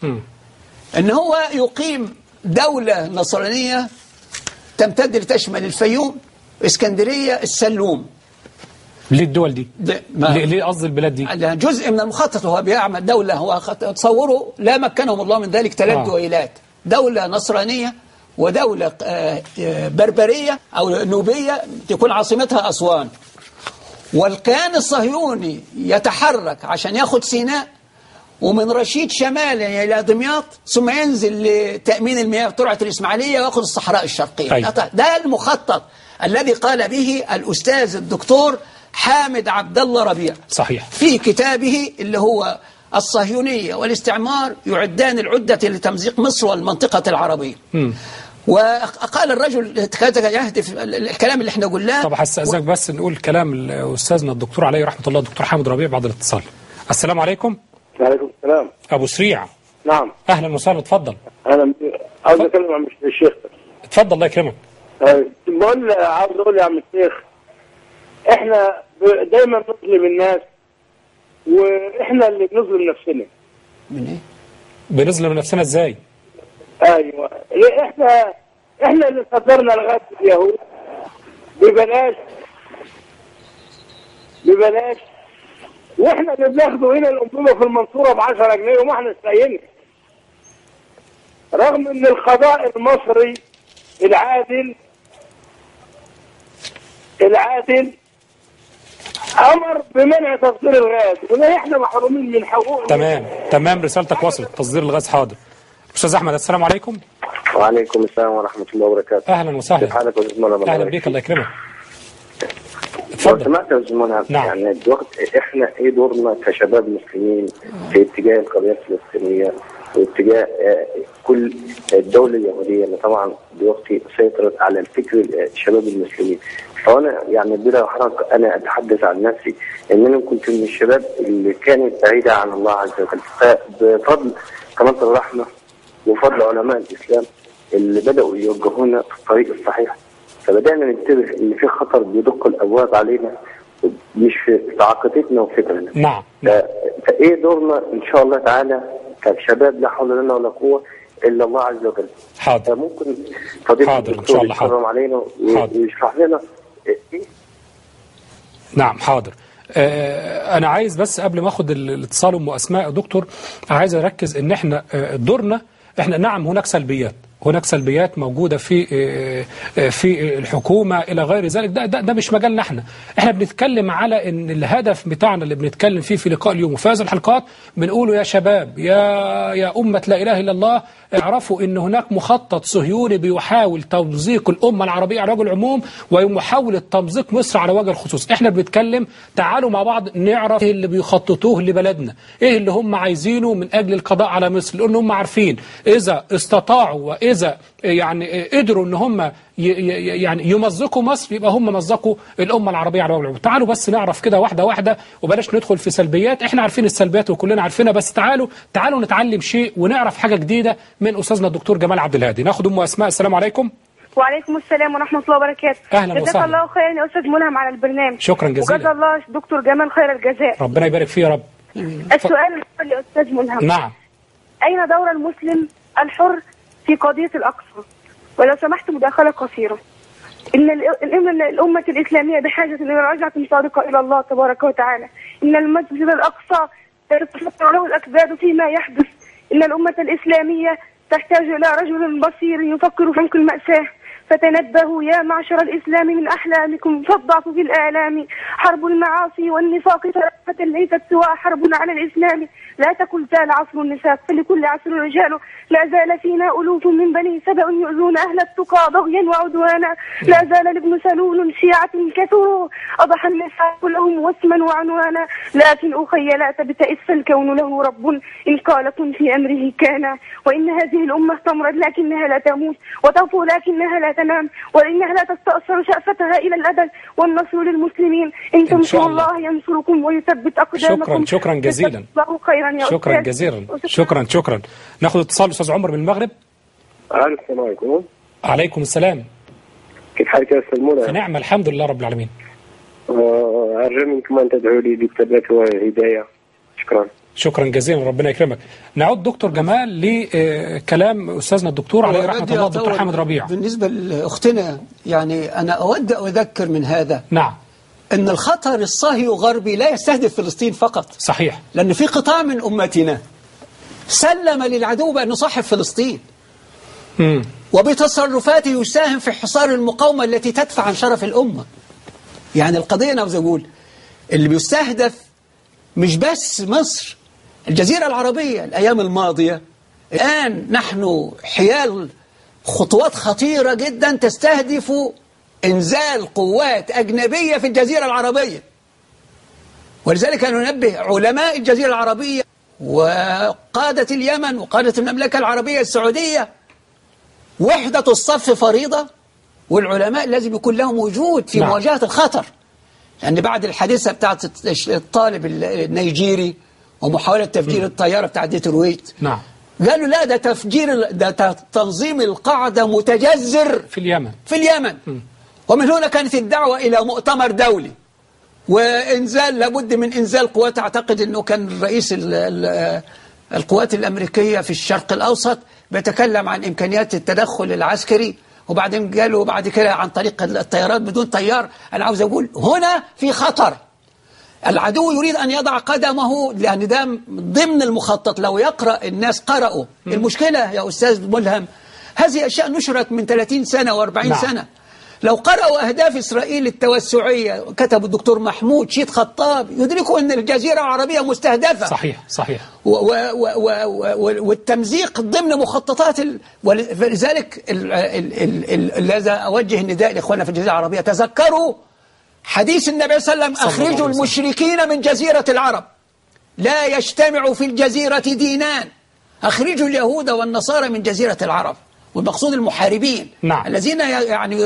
ان هو يقيم دولة نصرانية تمتد لتشمل الفيوم اسكندرية السلوم ليه الدول دي ده- ما- ليه ليه قصد البلاد دي ده جزء من المخطط وهو بيعمل دولة هو خط- تصوره لا مكنهم الله من ذلك ثلاث آه. دويلات دولة نصرانية ودولة آه، آه، بربرية أو نوبية تكون عاصمتها أسوان والكيان الصهيوني يتحرك عشان ياخد سيناء ومن رشيد شمالا إلى دمياط ثم ينزل لتأمين المياه بترعة الإسماعيلية ويأخذ الصحراء الشرقية أيوة. ده المخطط الذي قال به الأستاذ الدكتور حامد عبد الله ربيع صحيح في كتابه اللي هو الصهيونية والاستعمار يعدان العدة لتمزيق مصر والمنطقة العربية مم. وقال الرجل كاد يهدف الكلام اللي احنا قلناه طب هستأذنك بس نقول كلام أستاذنا الدكتور عليه رحمة الله الدكتور حامد ربيع بعد الاتصال السلام عليكم وعليكم السلام أبو سريع نعم أهلا وسهلا اتفضل انا عاوز اتكلم عن الشيخ اتفضل الله يكرمك آه، بقول عاوز اقول يا عم الشيخ احنا ب- دايما نظلم الناس واحنا اللي بنظلم نفسنا من ايه؟ بنظلم نفسنا ازاي ايوه ليه احنا احنا اللي صدرنا لغايه اليهود ببلاش ببلاش واحنا اللي بناخده هنا الانبوبه في المنصوره ب 10 جنيه وما احنا لاقيينها رغم ان القضاء المصري العادل العادل امر بمنع تصدير الغاز ولا احنا محرومين من حقوقنا تمام تمام رسالتك وصلت تصدير الغاز حاضر أستاذ أحمد السلام عليكم وعليكم السلام ورحمه الله وبركاته أهلا وسهلا كيف حالك يا استاذ منى أهلا بك الله يكرمك لو اتفضل سمعت يا استاذ منى نعم. يعني دلوقتي احنا ايه دورنا كشباب مسلمين في اتجاه القضيه الفلسطينيه واتجاه آه، كل الدوله اليهوديه اللي طبعا دلوقتي سيطرت على الفكر الشباب المسلمين فانا يعني بلا حرج انا اتحدث عن نفسي ان انا كنت من الشباب اللي كانت بعيده عن الله عز وجل فبفضل قناه الرحمه وفضل علماء الاسلام اللي بداوا يوجهونا في الطريق الصحيح فبدانا ننتبه ان في خطر بيدق الابواب علينا مش في في عقيدتنا وفكرنا نعم ف- فايه دورنا ان شاء الله تعالى كشباب لا حول لنا ولا قوه الا الله عز وجل حاضر فممكن فضيله حاضر، إن الدكتور شاء الله، حاضر. يكرم علينا و- حاضر. ويشرح لنا ايه نعم حاضر آه، انا عايز بس قبل ما اخد ال- الاتصال ام اسماء يا دكتور عايز اركز ان احنا آه، دورنا احنا نعم هناك سلبيات هناك سلبيات موجودة في آه، آه، في الحكومة إلى غير ذلك ده, ده, ده مش مجالنا احنا احنا بنتكلم على ان الهدف بتاعنا اللي بنتكلم فيه في لقاء اليوم وفي هذه الحلقات بنقوله يا شباب يا يا أمة لا إله إلا الله اعرفوا ان هناك مخطط صهيوني بيحاول تمزيق الأمة العربية على وجه العموم ومحاولة تمزيق مصر على وجه الخصوص احنا بنتكلم تعالوا مع بعض نعرف ايه اللي بيخططوه لبلدنا ايه اللي هم عايزينه من اجل القضاء على مصر لان هم عارفين اذا استطاعوا واذا يعني قدروا ان هم ي- ي- يعني يمزقوا مصر يبقى هم مزقوا الامه العربيه على وجه العموم تعالوا بس نعرف كده واحده واحده وبلاش ندخل في سلبيات احنا عارفين السلبيات وكلنا عارفينها بس تعالوا تعالوا نتعلم شيء ونعرف حاجه جديده من استاذنا الدكتور جمال عبد الهادي ناخد ام اسماء السلام عليكم وعليكم السلام ورحمة الله وبركاته أهلا جزاك وسهلا. الله خيرا يا أستاذ ملهم على البرنامج شكرا جزيلا. وجزا الله دكتور جمال خير الجزاء ربنا يبارك فيه يا رب السؤال الأول لأستاذ ملهم نعم أين دور المسلم الحر في قضية الأقصى ولو سمحت مداخلة قصيرة إن ال- الأمة الأمة الإسلامية بحاجة إلى رجعة صادقة إلى الله تبارك وتعالى إن المسجد الأقصى تتفتح له الأكباد فيما يحدث إن الأمة الإسلامية تحتاج إلى رجل بصير يفكر في عمق المأساة فتنبهوا يا معشر الإسلام من أحلامكم فالضعف في الآلام حرب المعاصي والنفاق ثلاثة ليست سوى حرب على الإسلام لا تكن زال عصر النساء فلكل عصر رجال لا زال فينا ألوف من بني سبأ يؤذون أهل التقى بغيا وعدوانا لا زال لابن سلول شيعة كثروا أضحى النساء كلهم وسما وعنوانا لكن أخي لا تبتئس فالكون له رب إن قال كن في أمره كان وإن هذه الأمة تمرض لكنها لا تموت وتطفو لكنها لا تنام وإنها لا تستأثر شأفتها إلى الأبد والنصر للمسلمين إن إن شاء تنصروا الله. الله ينصركم ويثبت أقدامكم شكرا شكرا جزيلا الله خيرا يا شكرا أستاذ. جزيلا أستاذ. شكرا شكرا ناخد اتصال استاذ عمر من المغرب السلام عليكم عليكم السلام كيف حالك يا استاذ في منى؟ نعمه الحمد لله رب العالمين آه، ارجو منكم ان تدعوا لي بالثبات والهدايه شكرا شكرا جزيلا ربنا يكرمك نعود دكتور جمال لكلام استاذنا الدكتور عليه رحمه بدي الله الدكتور أطول حامد ربيع بالنسبة لأختنا يعني أنا أود أن أذكر من هذا نعم أن الخطر الصهي غربي لا يستهدف فلسطين فقط صحيح لأن في قطاع من أمتنا سلم للعدو بأن يصاحب فلسطين مم. وبتصرفاته يساهم في حصار المقاومة التي تدفع عن شرف الأمة يعني القضية أنا عاوز أقول اللي بيستهدف مش بس مصر الجزيرة العربية الأيام الماضية الآن نحن حيال خطوات خطيرة جدا تستهدف إنزال قوات أجنبية في الجزيرة العربية ولذلك ننبه علماء الجزيرة العربية وقادة اليمن وقادة المملكة العربية السعودية وحدة الصف فريضة والعلماء لازم يكون لهم وجود في نعم. مواجهة الخطر لأن بعد الحادثة بتاعت الطالب النيجيري ومحاولة تفجير الطيارة بتاعت ديترويت نعم قالوا لا ده تفجير ال- ده ت- تنظيم القاعدة متجذر في اليمن في اليمن ومن هنا كانت الدعوة إلى مؤتمر دولي وإنزال لابد من إنزال قوات أعتقد أنه كان رئيس ال- ال- القوات الأمريكية في الشرق الأوسط بيتكلم عن إمكانيات التدخل العسكري وبعدين قالوا بعد كده عن طريق الطيارات بدون طيار أنا عاوز أقول هنا في خطر العدو يريد أن يضع قدمه لأن ده ضمن المخطط لو يقرأ الناس قرأوا المشكلة يا أستاذ ملهم هذه أشياء نشرت من 30 سنة و40 نعم. سنة لو قرأوا أهداف إسرائيل التوسعية كتب الدكتور محمود شيد خطاب يدركوا أن الجزيرة العربية مستهدفة صحيح صحيح و و و و و والتمزيق ضمن مخططات ال... ولذلك ال- ال- ال- ال- الذي أوجه نداء لإخواننا في الجزيرة العربية تذكروا حديث النبي صلى الله عليه وسلم صلى الله أخرجوا عليه وسلم. المشركين من جزيرة العرب لا يجتمع في الجزيرة دينان أخرجوا اليهود والنصارى من جزيرة العرب والمقصود المحاربين نعم. الذين ي- يعني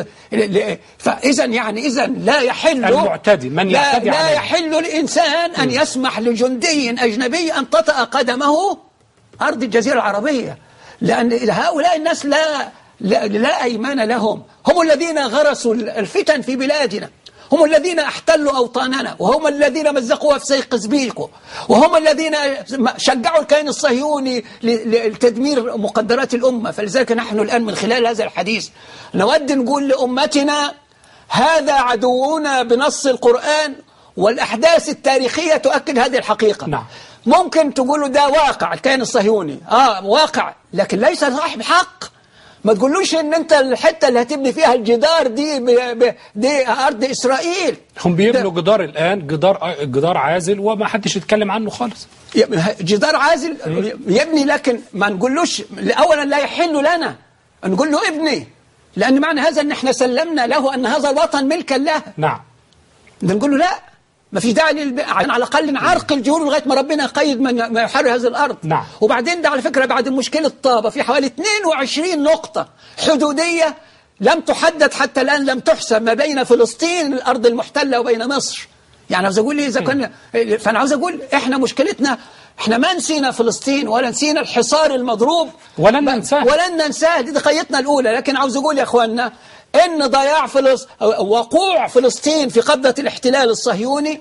فإذا يعني إذا لا يحل المعتدي، من لا, يعتدي لا عليه. يحل الإنسان أن يسمح لجندي أجنبي أن تطأ قدمه أرض الجزيرة العربية لأن هؤلاء الناس لا لا, لا أيمان لهم هم الذين غرسوا الفتن في بلادنا هم الذين احتلوا أوطاننا وهم الذين مزقوها في سيق بيكو وهم الذين شجعوا الكيان الصهيوني ل- لتدمير مقدرات الأمة فلذلك نحن الآن من خلال هذا الحديث نود نقول لأمتنا هذا عدونا بنص القرآن والأحداث التاريخية تؤكد هذه الحقيقة نعم. ممكن تقولوا ده واقع الكيان الصهيوني آه واقع لكن ليس صاحب حق ما تقولوش ان انت الحتة اللي هتبني فيها الجدار دي ب... ب... دي ارض اسرائيل هم بيبنوا جدار الآن جدار جدار عازل وما حدش يتكلم عنه خالص جدار عازل يبني لكن ما نقولوش اولا لا يحل لنا نقول له ابني لان معنى هذا ان احنا سلمنا له ان هذا الوطن ملكا له نعم ده نقول له لا ما فيش داعي للب... على الاقل نعرق الجيول لغايه ما ربنا يقيد من ما يحرر هذه الارض نعم. وبعدين ده على فكره بعد مشكله طابه في حوالي 22 نقطه حدوديه لم تحدد حتى الان لم تحسب ما بين فلسطين الارض المحتله وبين مصر يعني عاوز اقول اذا كنا فانا عاوز اقول احنا مشكلتنا احنا ما نسينا فلسطين ولا نسينا الحصار المضروب ولن ننساه. ولن ننساه دي قضيتنا الاولى لكن عاوز اقول يا اخواننا ان ضياع فلس وقوع فلسطين في قبضه الاحتلال الصهيوني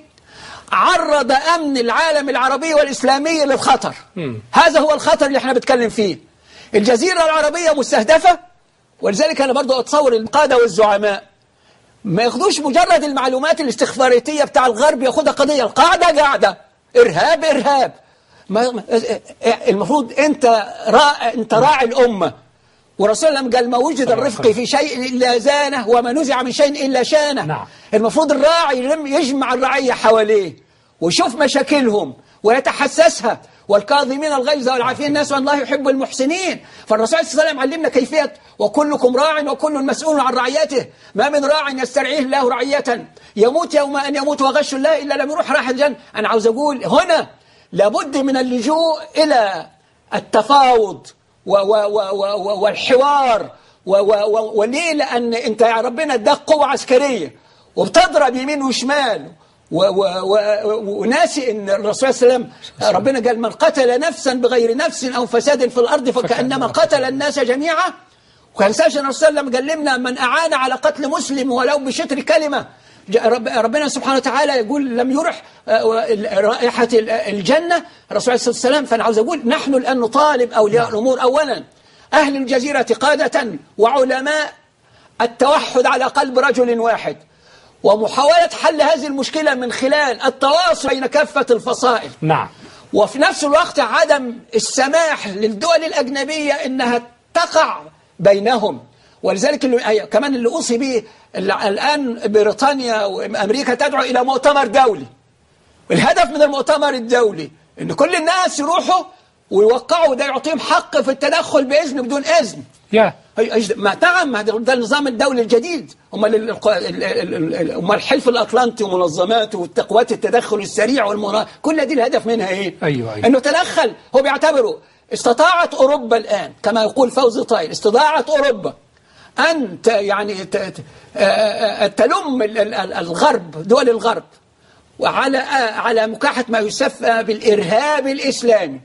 عرض امن العالم العربي والاسلامي للخطر هذا هو الخطر اللي احنا بنتكلم فيه الجزيره العربيه مستهدفه ولذلك انا برضو اتصور القاده والزعماء ما ياخدوش مجرد المعلومات الاستخباراتيه بتاع الغرب ياخدها قضيه القاعده قاعده ارهاب ارهاب ما ما- المفروض انت راعي انت راعي الامه ورسول الله قال ما وجد الرفق في شيء الا زانه وما نزع من شيء الا شانه نعم. المفروض الراعي يلم- يجمع الرعيه حواليه ويشوف مشاكلهم ويتحسسها والكاظمين الغيظ والعافين الناس والله يحب المحسنين فالرسول صلى الله عليه وسلم علمنا كيفية وكلكم راع وكل مسؤول عن رعيته ما من راع يسترعيه الله رعية يموت يوم أن يموت وغش الله إلا لم يروح راح الجنة أنا عاوز أقول هنا لابد من اللجوء إلى التفاوض و و و و والحوار و و و وليه لأن أنت يا ربنا اداك قوة عسكرية وبتضرب يمين وشمال و و و وناسي ان الرسول صلى الله عليه وسلم ربنا قال من قتل نفسا بغير نفس او فساد في الارض فكانما قتل الناس جميعا وكان ساشا الرسول صلى الله عليه وسلم قال لنا من اعان على قتل مسلم ولو بشطر كلمه جاء رب ربنا سبحانه وتعالى يقول لم يرح آه، رائحه الجنه الرسول صلى الله عليه وسلم فانا عاوز اقول نحن الان نطالب اولياء الامور اولا اهل الجزيره قاده وعلماء التوحد على قلب رجل واحد ومحاولة حل هذه المشكلة من خلال التواصل بين كافة الفصائل نعم وفي نفس الوقت عدم السماح للدول الأجنبية إنها تقع بينهم ولذلك اللي أي- كمان اللي أوصي به ال- الآن بريطانيا وأمريكا تدعو إلى مؤتمر دولي الهدف من المؤتمر الدولي ان كل الناس يروحوا ويوقعوا ده يعطيهم حق في التدخل باذن بدون اذن يا هي- هي- ما نعم ما ده ده النظام الدولي الجديد امال ال- ال- ال- ال- ال- امال الحلف الاطلنطي ومنظماته والتقوات التدخل السريع والمنا كل دي الهدف منها ايه؟ أيوة، أيوة. انه تدخل هو بيعتبره استطاعت اوروبا الان كما يقول فوزي طايل استطاعت اوروبا ان ت- يعني ت- ت- آه، آه، تلم ال- ال- ال- الغرب دول الغرب وعلى آه، على مكافحه ما يسمى بالارهاب الاسلامي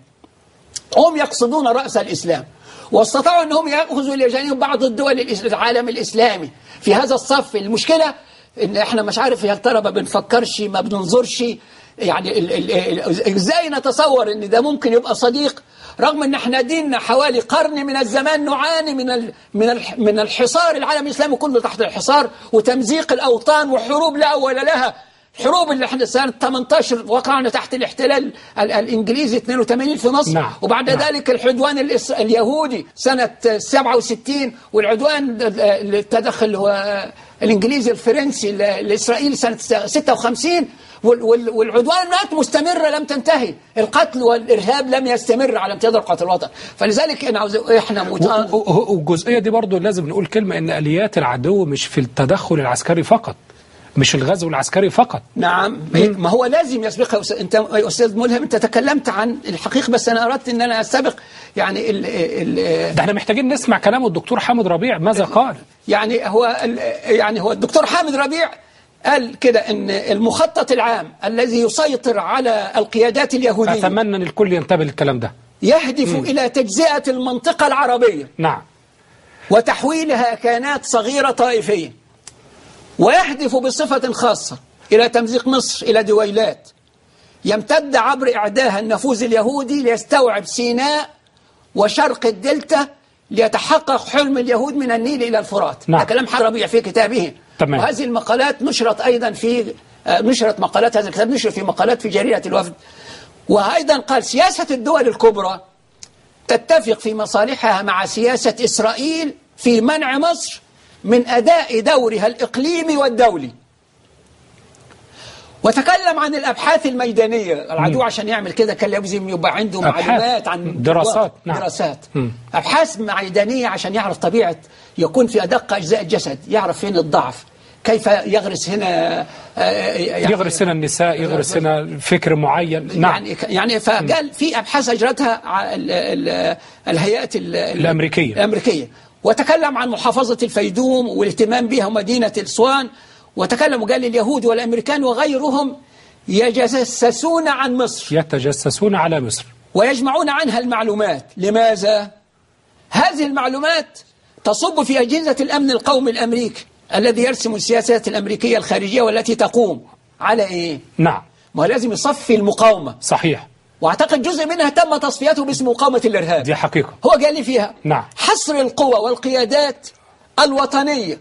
هم يقصدون رأس الإسلام واستطاعوا أنهم يأخذوا إلى جانب بعض الدول الإس- العالم الإسلامي في هذا الصف المشكلة إن إحنا مش عارف يا ترى ما بنفكرش ما بننظرش يعني ال- ال- ال- إزاي نتصور إن ده ممكن يبقى صديق رغم ان احنا ديننا حوالي قرن من الزمان نعاني من ال من ال من الحصار العالم الاسلامي كله تحت الحصار وتمزيق الاوطان وحروب لا اول لها الحروب اللي احنا سنة 18 وقعنا تحت الاحتلال ال- الانجليزي 82 في مصر نعم. وبعد نعم. ذلك العدوان الإس- اليهودي سنة 67 والعدوان ال- التدخل اللي هو الانجليزي الفرنسي ل- لاسرائيل سنة 56 وال- وال- والعدوانات مستمرة لم تنتهي القتل والإرهاب لم يستمر على امتداد القوات الوطن فلذلك أنا عاوز احنا مت... و- و- والجزئية دي برضو لازم نقول كلمة ان اليات العدو مش في التدخل العسكري فقط مش الغزو العسكري فقط نعم ما هو لازم يسبقها يا أستاذ- انت يا استاذ ملهم انت تكلمت عن الحقيقه بس انا اردت ان انا استبق يعني ال ال ده احنا محتاجين نسمع كلام الدكتور حامد ربيع ماذا قال يعني هو ال- يعني هو الدكتور حامد ربيع قال كده ان المخطط العام الذي يسيطر على القيادات اليهوديه اتمنى ان الكل ينتبه للكلام ده يهدف الى تجزئه المنطقه العربيه نعم وتحويلها كيانات صغيرة طائفية ويهدف بصفة خاصة إلى تمزيق مصر إلى دويلات يمتد عبر إعداها النفوذ اليهودي ليستوعب سيناء وشرق الدلتا ليتحقق حلم اليهود من النيل إلى الفرات نعم. ده كلام حرب ربيع في كتابه تمام. وهذه المقالات نشرت أيضا في آه، نشرت مقالات هذا الكتاب نشر في مقالات في جريدة الوفد وأيضا قال سياسة الدول الكبرى تتفق في مصالحها مع سياسة إسرائيل في منع مصر من أداء دورها الإقليمي والدولي وتكلم عن الأبحاث الميدانية العدو عشان يعمل كده كان لازم يبقى عنده أبحاث. معلومات عن دراسات. نعم. دراسات مم. أبحاث ميدانية عشان يعرف طبيعة يكون في أدق أجزاء الجسد يعرف فين الضعف كيف يغرس هنا آه، يعني يغرس هنا النساء يغرس هنا فكر معين نعم يعني يعني فقال في ابحاث اجرتها ع- ال- ال- الهيئات ال- ال- الأمريكية. الامريكيه وتكلم عن محافظه الفيدوم والاهتمام بها ومدينه الاسوان وتكلم وقال اليهود والامريكان وغيرهم يجسسون عن مصر يتجسسون على مصر ويجمعون عنها المعلومات لماذا؟ هذه المعلومات تصب في أجهزة الأمن القومي الأمريكي الذي يرسم السياسات الأمريكية الخارجية والتي تقوم على إيه؟ نعم ما هو لازم يصفي المقاومة صحيح واعتقد جزء منها تم تصفيته باسم مقاومة الإرهاب دي حقيقة هو قال لي فيها نعم. حصر القوى والقيادات الوطنية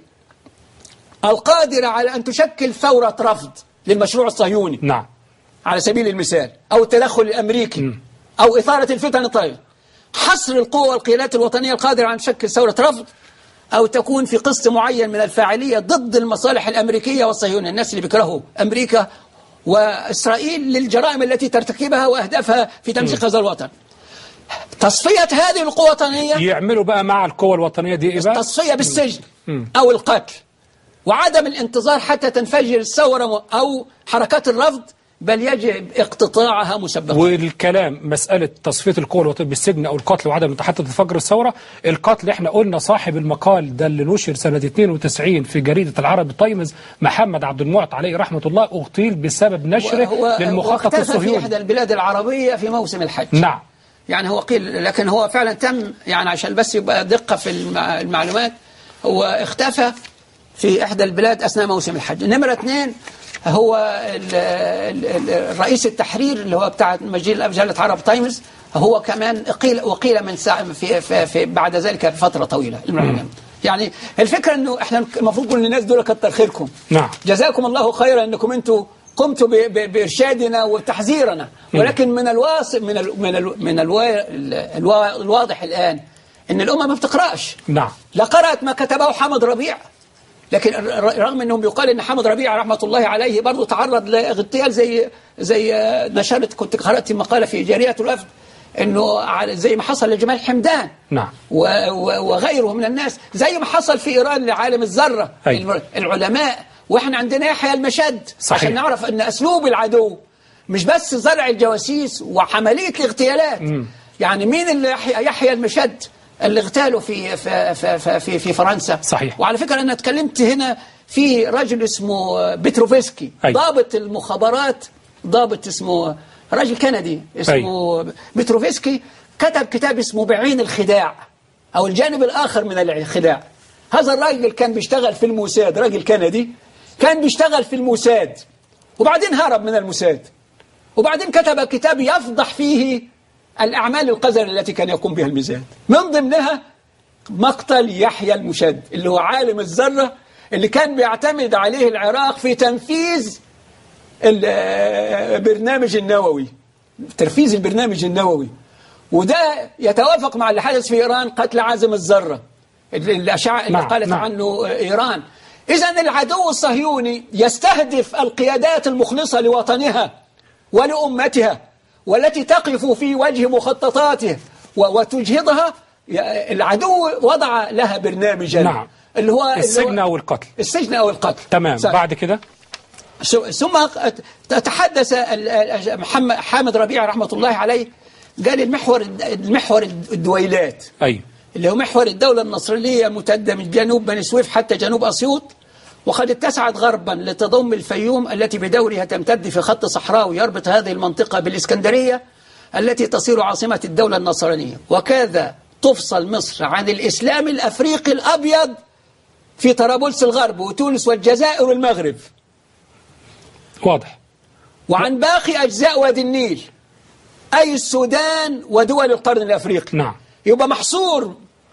القادرة على أن تشكل ثورة رفض للمشروع الصهيوني نعم على سبيل المثال أو التدخل الأمريكي أو إثارة الفتن الطائفة حصر القوى والقيادات الوطنية القادرة على أن تشكل ثورة رفض أو تكون في قسط معين من الفاعلية ضد المصالح الأمريكية والصهيونية الناس اللي بيكرهوا أمريكا وإسرائيل للجرائم التي ترتكبها وأهدافها في تمزيق هذا الوطن تصفية هذه القوى الوطنية يعملوا بقى مع القوى الوطنية دي إيه بقى تصفية بالسجن أو القتل وعدم الانتظار حتى تنفجر الثورة أو حركات الرفض بل يجب اقتطاعها مسبقا والكلام مسألة تصفية القوى الوطنية بالسجن أو القتل وعدم حتى تفجر الثورة القتل احنا قلنا صاحب المقال ده اللي نشر سنة 92 في جريدة العرب تايمز محمد عبد المعط عليه رحمة الله اغتيل بسبب نشره هو للمخطط واختفى في الصهيوني إحدى البلاد العربية في موسم الحج نعم يعني هو قيل لكن هو فعلا تم يعني عشان بس يبقى دقة في المع- المعلومات هو اختفى في إحدى البلاد أثناء موسم الحج نمرة اثنين هو ال- ال- ال- الرئيس التحرير اللي هو بتاع مجلة مجلة عرب تايمز هو كمان قيل وقيل من ساعة في, في, في بعد ذلك بفترة طويلة يعني الفكرة انه احنا المفروض نقول للناس دول كتر خيركم نعم. جزاكم الله خيرا انكم انتم قمتوا ب- ب- بارشادنا وتحذيرنا ولكن من الواص من ال من ال من الوا الوا الواضح الان ان الامه ما بتقراش نعم لا قرات ما كتبه حامد ربيع لكن ر- رغم انهم يقال ان حامد ربيع رحمه الله عليه برضه تعرض لاغتيال زي زي آه، نشرت كنت قرات مقاله في جريده الوفد انه على- زي ما حصل لجمال حمدان نعم. و- و- وغيره من الناس زي ما حصل في ايران لعالم الذره أي. الم- العلماء واحنا عندنا يحيى المشد صحيح. عشان نعرف ان اسلوب العدو مش بس زرع الجواسيس وعمليه الاغتيالات يعني مين اللي يحيى يحيى المشد اللي اغتالوا في في في في, في, في فرنسا صحيح. وعلى فكره انا اتكلمت هنا في راجل اسمه بتروفسكي أي. ضابط المخابرات ضابط اسمه راجل كندي اسمه بتروفسكي كتب كتاب اسمه بعين الخداع او الجانب الاخر من الخداع هذا الراجل كان بيشتغل في الموساد راجل كندي كان بيشتغل في الموساد وبعدين هرب من الموساد وبعدين كتب كتاب يفضح فيه الأعمال القذرة التي كان يقوم بها الميزان من ضمنها مقتل يحيى المشد اللي هو عالم الذرة اللي كان بيعتمد عليه العراق في تنفيذ البرنامج النووي تنفيذ البرنامج النووي وده يتوافق مع اللي حدث في إيران قتل عازم الذرة الأشعة اللي نعم، قالت نعم. عنه إيران إذا العدو الصهيوني يستهدف القيادات المخلصة لوطنها ولأمتها والتي تقف في وجه مخططاته و- وتجهضها ي- العدو وضع لها برنامجا نعم. اللي هو اللي السجن هو أو القتل السجن أو القتل تمام صح. بعد كده ثم- ثم تحدث ال- ال- محمد حامد ربيع رحمة الله عليه قال المحور المحور الدويلات أي اللي هو محور الدولة النصرانية ممتدة من جنوب بني سويف حتى جنوب أسيوط وقد اتسعت غربا لتضم الفيوم التي بدورها تمتد في خط صحراوي يربط هذه المنطقة بالإسكندرية التي تصير عاصمة الدولة النصرانية وكذا تفصل مصر عن الإسلام الأفريقي الأبيض في طرابلس الغرب وتونس والجزائر والمغرب واضح وعن باقي أجزاء وادي النيل أي السودان ودول القرن الأفريقي نعم. يبقى محصور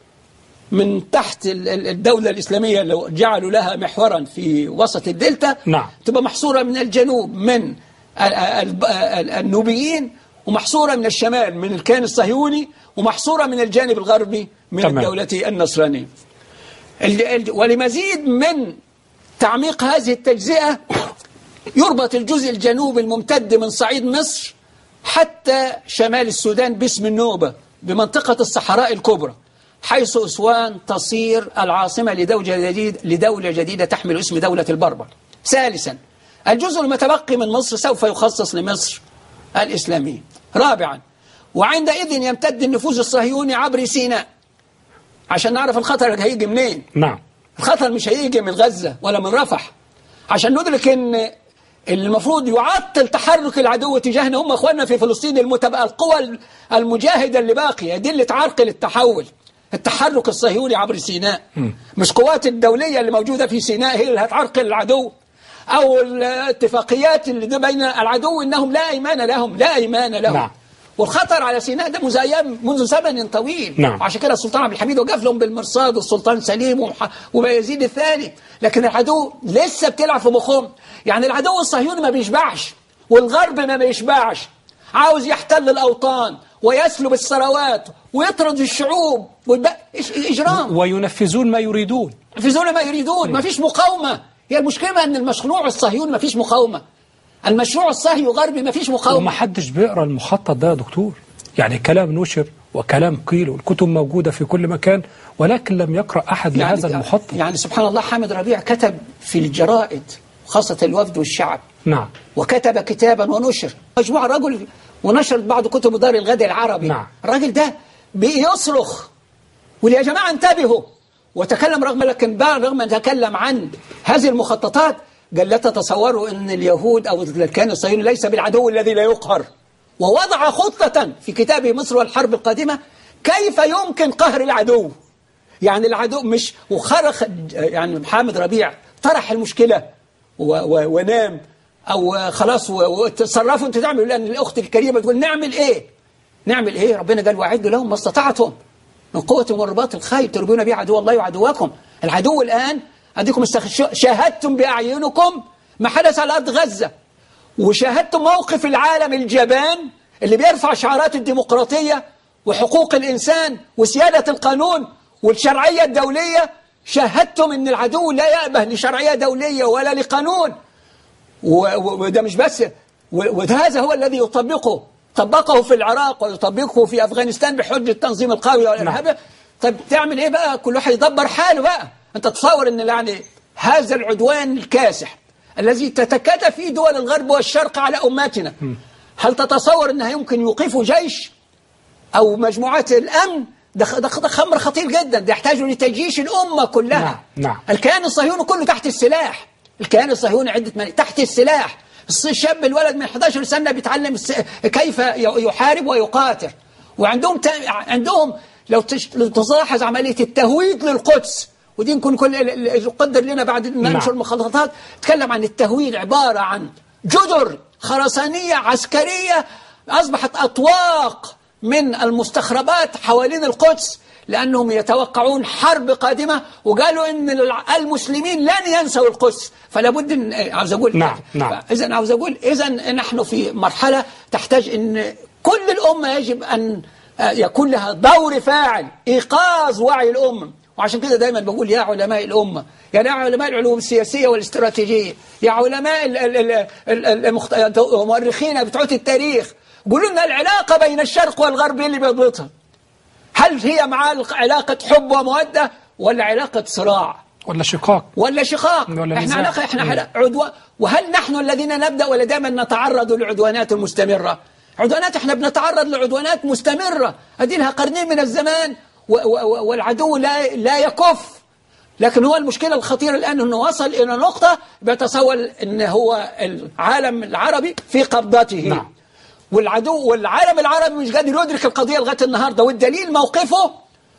من تحت ال- ال- الدولة الإسلامية لو جعلوا لها محورا في وسط الدلتا نعم. تبقى محصورة من الجنوب من ال- ال- ال- النوبيين ومحصورة من الشمال من الكيان الصهيوني ومحصورة من الجانب الغربي من تمام. الدولة النصرانية ال- ال- ولمزيد من تعميق هذه التجزئة يربط الجزء الجنوبي الممتد من صعيد مصر حتى شمال السودان باسم النوبة بمنطقة الصحراء الكبرى حيث أسوان تصير العاصمة لدولة جديدة, لدولة جديدة تحمل اسم دولة البربر ثالثا الجزء المتبقي من مصر سوف يخصص لمصر الإسلامية رابعا وعندئذ يمتد النفوذ الصهيوني عبر سيناء عشان نعرف الخطر اللي هيجي منين نعم الخطر مش هيجي من غزة ولا من رفح عشان ندرك ان المفروض يعطل تحرك العدو تجاهنا هم اخواننا في فلسطين المتبقى القوى المجاهدة اللي باقية دي اللي تعرقل التحول التحرك الصهيوني عبر سيناء مش قوات الدولية اللي موجودة في سيناء هي اللي هتعرقل العدو أو الاتفاقيات اللي دي بين العدو إنهم لا إيمان لهم لا إيمان لهم نعم. والخطر على سيناء ده منذ أيام منذ زمن طويل نعم. عشان كده السلطان عبد الحميد وقف لهم بالمرصاد والسلطان سليم ومح- وبيزيد الثاني لكن العدو لسه بتلعب في مخهم يعني العدو الصهيوني ما بيشبعش والغرب ما بيشبعش عاوز يحتل الأوطان ويسلب الثروات ويطرد الشعوب ويبقى إيش- إجرام وينفذون ما يريدون ينفذون ما يريدون ما فيش مقاومة هي المشكلة أن المشروع الصهيوني ما فيش مقاومة المشروع الصهيوني غربي ما فيش مقاومة وما حدش بيقرا المخطط ده يا دكتور يعني كلام نشر وكلام قيل والكتب موجودة في كل مكان ولكن لم يقرأ أحد لهذا المخطط يعني سبحان الله حامد ربيع كتب في الجرائد خاصة الوفد والشعب نعم وكتب كتابا ونشر مجموعة رجل ونشرت بعض كتب دار الغد العربي نعم. الراجل ده بيصرخ ويا جماعة انتبهوا وتكلم رغم لكن بقى رغم أن تكلم عن هذه المخططات قال لا تتصوروا أن اليهود أو الكيان الصهيوني ليس بالعدو الذي لا يقهر ووضع خطة في كتابه مصر والحرب القادمة كيف يمكن قهر العدو يعني العدو مش وخرخ يعني محمد ربيع طرح المشكلة و و ونام أو خلاص و- وتصرفوا أنتوا تعملوا لأن الأخت الكريمة تقول نعمل إيه نعمل إيه ربنا قال وأعدوا لهم ما استطعتم من قوة ورباط الخيل تربون به عدو الله وعدواكم العدو الآن أديكم استخ... شاهدتم بأعينكم ما حدث على أرض غزة وشاهدتم موقف العالم الجبان اللي بيرفع شعارات الديمقراطية وحقوق الإنسان وسيادة القانون والشرعية الدولية شاهدتم ان العدو لا يأبه لشرعية دولية ولا لقانون و- و- وده مش بس و- وهذا هو الذي يطبقه طبقه في العراق ويطبقه في أفغانستان بحجة التنظيم القوي والإرهاب طيب تعمل إيه بقى كل واحد يدبر حاله بقى أنت تصور أن يعني هذا العدوان الكاسح الذي تتكاتف فيه دول الغرب والشرق على أمتنا هل تتصور أنها يمكن يوقفوا جيش أو مجموعات الأمن ده خ- ده خ- ده خمر خطير جدا ده يحتاج لتجيش الأمة كلها نعم، نعم. الكيان الصهيوني كله تحت السلاح الكيان الصهيوني عدة من تحت السلاح الص- الشاب الولد من 11 سنة بيتعلم الس- كيف ي- يحارب ويقاتل وعندهم ت... عندهم لو, تش... لو تلاحظ عملية التهويد للقدس ودي نكون كل ال- ال- يقدر لنا بعد ما نعم. ننشر المخططات تكلم عن التهويد عبارة عن جدر خرسانية عسكرية أصبحت أطواق من المستخربات حوالين القدس لأنهم يتوقعون حرب قادمة وقالوا إن الع- المسلمين لن ينسوا القدس فلا بد إن إيه، عاوز أقول نعم، نعم. إذا عاوز أقول إذا نحن في مرحلة تحتاج إن كل الأمة يجب أن آه، يكون لها دور فاعل إيقاظ وعي الأمة وعشان كده دايما بقول يا علماء الأمة يا علماء العلوم السياسية والاستراتيجية يا علماء ال- ال- ال- ال- المخت- المؤرخين بتوع التاريخ قولوا لنا العلاقة بين الشرق والغرب إيه اللي بيضبطها هل هي مع علاقة حب ومودة ولا علاقة صراع ولا شقاق ولا شقاق ولا احنا نزاع. علاقة احنا حلا- عدوان وهل نحن الذين نبدأ ولا دائما نتعرض لعدوانات مستمرة عدوانات احنا بنتعرض لعدوانات مستمرة ادي لها قرنين من الزمان و و والعدو لا لا يكف لكن هو المشكلة الخطيرة الآن أنه وصل إلى نقطة بيتصور أن هو العالم العربي في قبضته نعم. والعدو والعالم العربي مش قادر يدرك القضية لغاية النهاردة والدليل موقفه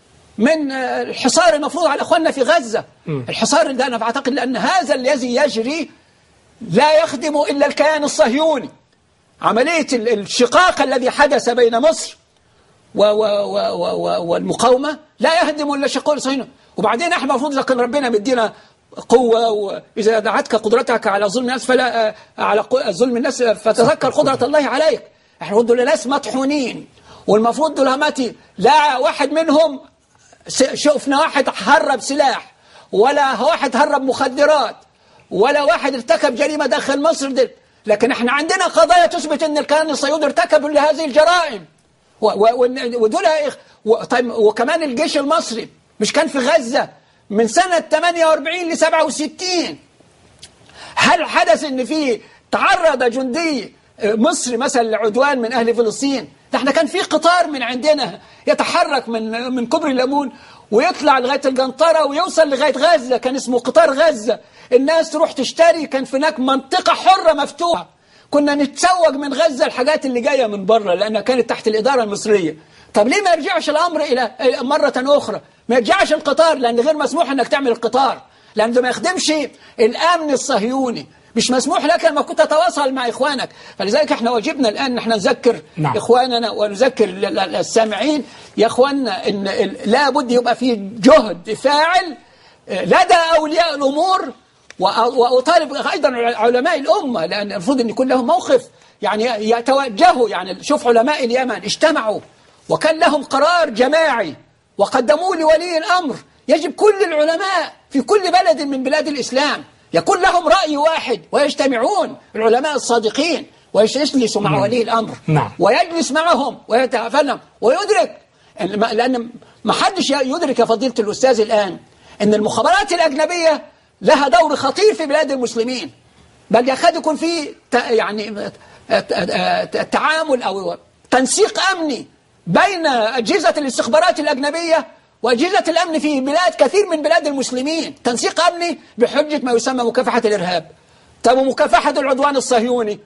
من آه، الحصار المفروض على اخواننا في غزه الحصار ده انا بعتقد لان هذا الذي يجري لا يخدم الا الكيان الصهيوني عمليه ال- الشقاق الذي حدث بين مصر و و و و و والمقاومه لا يهدم الا الشقاق الصهيوني وبعدين احنا المفروض اذا كان ربنا مدينا قوة وإذا دعتك قدرتك على ظلم الناس فلا آه، على قو- ظلم الناس فتذكر قدرة الله عليك احنا المفروض دول ناس مطحونين والمفروض دول هماتي لا واحد منهم س- شفنا واحد هرب سلاح ولا واحد هرب مخدرات ولا واحد ارتكب جريمة داخل مصر دل. لكن احنا عندنا قضايا تثبت ان الكيان الصهيوني ارتكب لهذه الجرائم و- و- وإن- ودول إخ- و- طيب وكمان الجيش المصري مش كان في غزة من سنة 48 ل 67 هل حدث ان في تعرض جندي مصري مثلا لعدوان من اهل فلسطين ده احنا كان في قطار من عندنا يتحرك من من كوبري الليمون ويطلع لغايه الجنطره ويوصل لغايه غزه كان اسمه قطار غزه الناس تروح تشتري كان في هناك منطقه حره مفتوحه كنا نتسوق من غزه الحاجات اللي جايه من بره لانها كانت تحت الاداره المصريه طب ليه ما يرجعش الامر الى إلى مره اخرى ما يرجعش القطار لان غير مسموح انك تعمل القطار لأن ده ما يخدمش الأمن الصهيوني مش مسموح لك لما كنت تتواصل مع إخوانك فلذلك احنا واجبنا الآن نحن نذكر نعم. إخواننا ونذكر ال- ال- السامعين يا إخواننا إن ال- لابد يبقى في جهد فاعل آه، لدى أولياء الأمور وأ- وأطالب أيضا علماء الأمة لأن المفروض أن يكون لهم موقف يعني يتوجهوا يعني شوف علماء اليمن اجتمعوا وكان لهم قرار جماعي وقدموه لولي الأمر يجب كل العلماء في كل بلد من بلاد الإسلام يكون لهم رأي واحد ويجتمعون العلماء الصادقين ويجلسوا مع ولي الأمر نعم. ويجلس معهم ويتفهم ويدرك إن- ما- لأن ما حدش يدرك يا فضيلة الأستاذ الآن أن المخابرات الأجنبية لها دور خطير في بلاد المسلمين بل يكاد يكون في ت- يعني ت- ت- تعامل أو تنسيق أمني بين أجهزة الاستخبارات الأجنبية وأجهزة الأمن في بلاد كثير من بلاد المسلمين تنسيق أمني بحجة ما يسمى مكافحة الإرهاب طب ومكافحة العدوان الصهيوني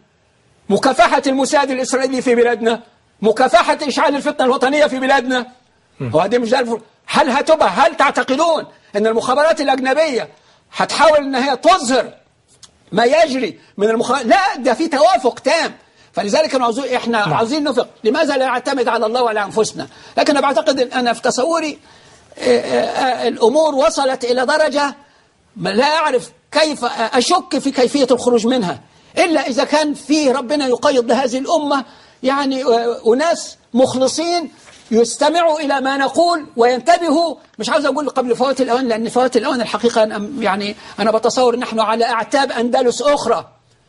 مكافحة المساعد الإسرائيلي في بلادنا مكافحة إشعال الفتنة الوطنية في بلادنا وهذه مش ده الفر- هل هتبقى هل تعتقدون أن المخابرات الأجنبية هتحاول أن هي تظهر ما يجري من المخابرات لا ده في توافق تام فلذلك أنا عاوزين احنا نعم. عاوزين نفق لماذا لا نعتمد على الله وعلى انفسنا لكن انا بعتقد إن انا في تصوري آه، آه، الامور وصلت الى درجه ما لا اعرف كيف اشك في كيفيه الخروج منها الا اذا كان في ربنا يقيض لهذه الامه يعني آه، اناس مخلصين يستمعوا إلى ما نقول وينتبهوا مش عاوز أقول قبل فوات الأوان لأن فوات الأوان الحقيقة أنا يعني أنا بتصور نحن على أعتاب أندلس أخرى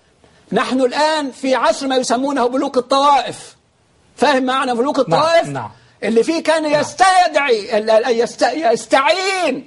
نحن الآن في عصر ما يسمونه ملوك الطوائف فاهم معنى ملوك الطوائف نعم. اللي فيه كان يستدعي ال- ال- يست- يستعين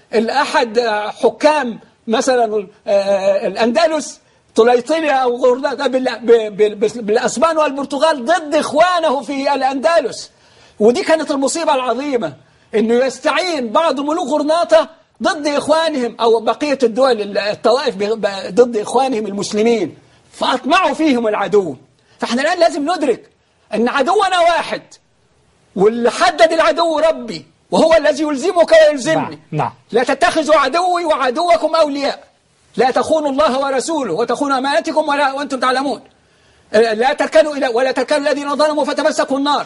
الأحد حكام مثلا آه، الأندلس طليطلية أو غردة بال- ب- ب- بالأسبان والبرتغال ضد إخوانه في الأندلس ودي كانت المصيبة العظيمة إنه يستعين بعض ملوك غرناطة ضد إخوانهم أو بقية الدول الطوائف ب- ب- ضد إخوانهم المسلمين فأطمعوا فيهم العدو فإحنا الآن لازم ندرك أن عدونا واحد واللي حدد العدو ربي وهو الذي يلزمك ويلزمني نعم، نعم. لا تتخذوا عدوي وعدوكم أولياء لا تخونوا الله ورسوله وتخونوا أمانتكم ولا وأنتم تعلمون لا تركنوا إلى ولا تركنوا الذين ظلموا فتمسكوا النار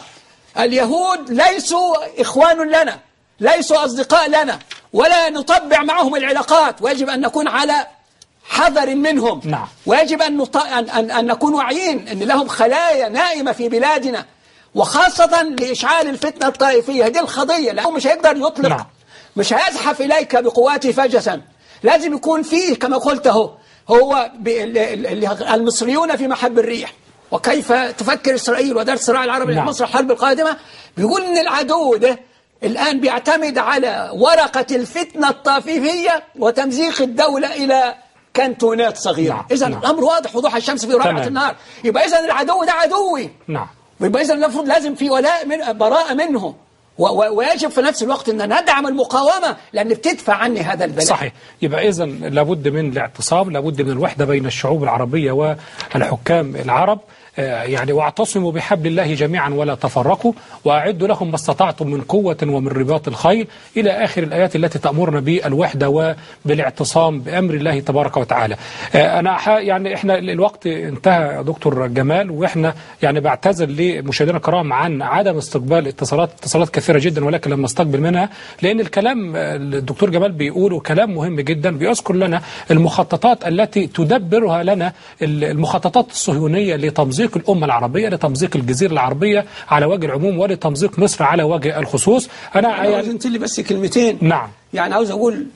اليهود ليسوا إخوان لنا ليسوا أصدقاء لنا ولا نطبع معهم العلاقات ويجب أن نكون على حذر منهم نعم. ويجب أن, نط... أن, أن, أن نكون واعيين أن لهم خلايا نائمة في بلادنا وخاصة لإشعال الفتنة الطائفية دي القضية لأنه مش هيقدر يطلق نعم. مش هيزحف إليك بقواته فجسا لازم يكون فيه كما قلت اهو هو ب- ال- ال- المصريون في محب الريح وكيف تفكر إسرائيل ودرس الصراع العربي نعم. لمصر الحرب القادمة بيقول إن العدو ده الآن بيعتمد على ورقة الفتنة الطائفية وتمزيق الدولة إلى كانتونات صغيرة نعم. إذا نعم. الأمر واضح وضوح الشمس في رابعة تمام. النهار يبقى إذا العدو ده عدوي نعم يبقى إذا المفروض لازم في ولاء من براءة منه و- و- ويجب في نفس الوقت أن ندعم المقاومة لأن بتدفع عني هذا البلاء صحيح يبقى إذا لابد من الاعتصام لابد من الوحدة بين الشعوب العربية والحكام العرب آه، يعني واعتصموا بحبل الله جميعا ولا تفرقوا وأعدوا لهم ما استطعتم من قوة ومن رباط الخيل إلى آخر الآيات التي تأمرنا بالوحدة وبالاعتصام بأمر الله تبارك وتعالى آه، أنا ح- يعني إحنا الوقت انتهى يا دكتور جمال وإحنا يعني بعتذر لمشاهدينا الكرام عن عدم استقبال اتصالات اتصالات كثيرة جدا ولكن لما نستقبل منها لأن الكلام آه، الدكتور جمال بيقوله كلام مهم جدا بيذكر لنا المخططات التي تدبرها لنا المخططات الصهيونية لتمزيق الأمة العربية لتمزيق الجزيرة العربية على وجه العموم ولتمزيق مصر على وجه الخصوص أنا أنا عاوز يعني انت لي بس كلمتين نعم يعني عاوز أقول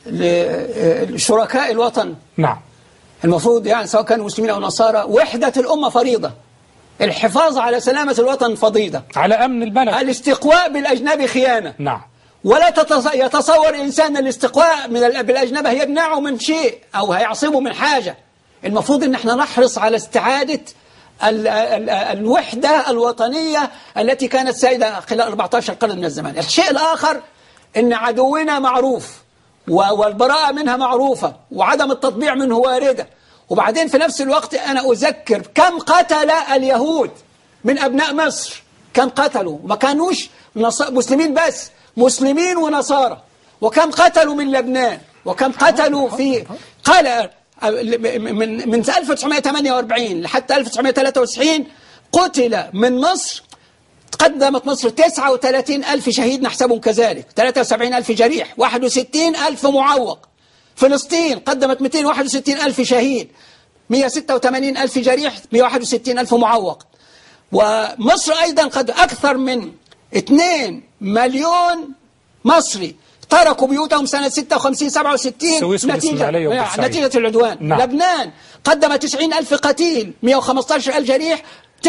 لشركاء الوطن نعم المفروض يعني سواء كانوا مسلمين أو نصارى وحدة الأمة فريضة الحفاظ على سلامة الوطن فضيلة على أمن البلد الاستقواء بالأجنبي خيانة نعم ولا تتص- يتصور إنسان الاستقواء من ال- بالأجنبي هيمنعه من شيء أو هيعصمه من حاجة المفروض إن احنا نحرص على استعادة ال ال الوحدة الوطنية التي كانت سائدة خلال 14 قرن من الزمان الشيء الآخر إن عدونا معروف و- والبراءة منها معروفة وعدم التطبيع منه واردة وبعدين في نفس الوقت أنا أذكر كم قتل اليهود من أبناء مصر كم قتلوا ما كانوش نص... مسلمين بس مسلمين ونصارى وكم قتلوا من لبنان وكم قتلوا في قال من من 1948 لحتى 1993 قتل من مصر قدمت مصر 39 ألف شهيد نحسبهم كذلك 73 ألف جريح 61 ألف معوق فلسطين قدمت 261 ألف شهيد 186 ألف جريح 161 ألف معوق ومصر أيضا قد أكثر من 2 مليون مصري تركوا بيوتهم سنة 56 67 السويس والإسماعيلية وبورسعيد. نتيجة العدوان نعم. لبنان قدم 90 ألف قتيل 115 ألف جريح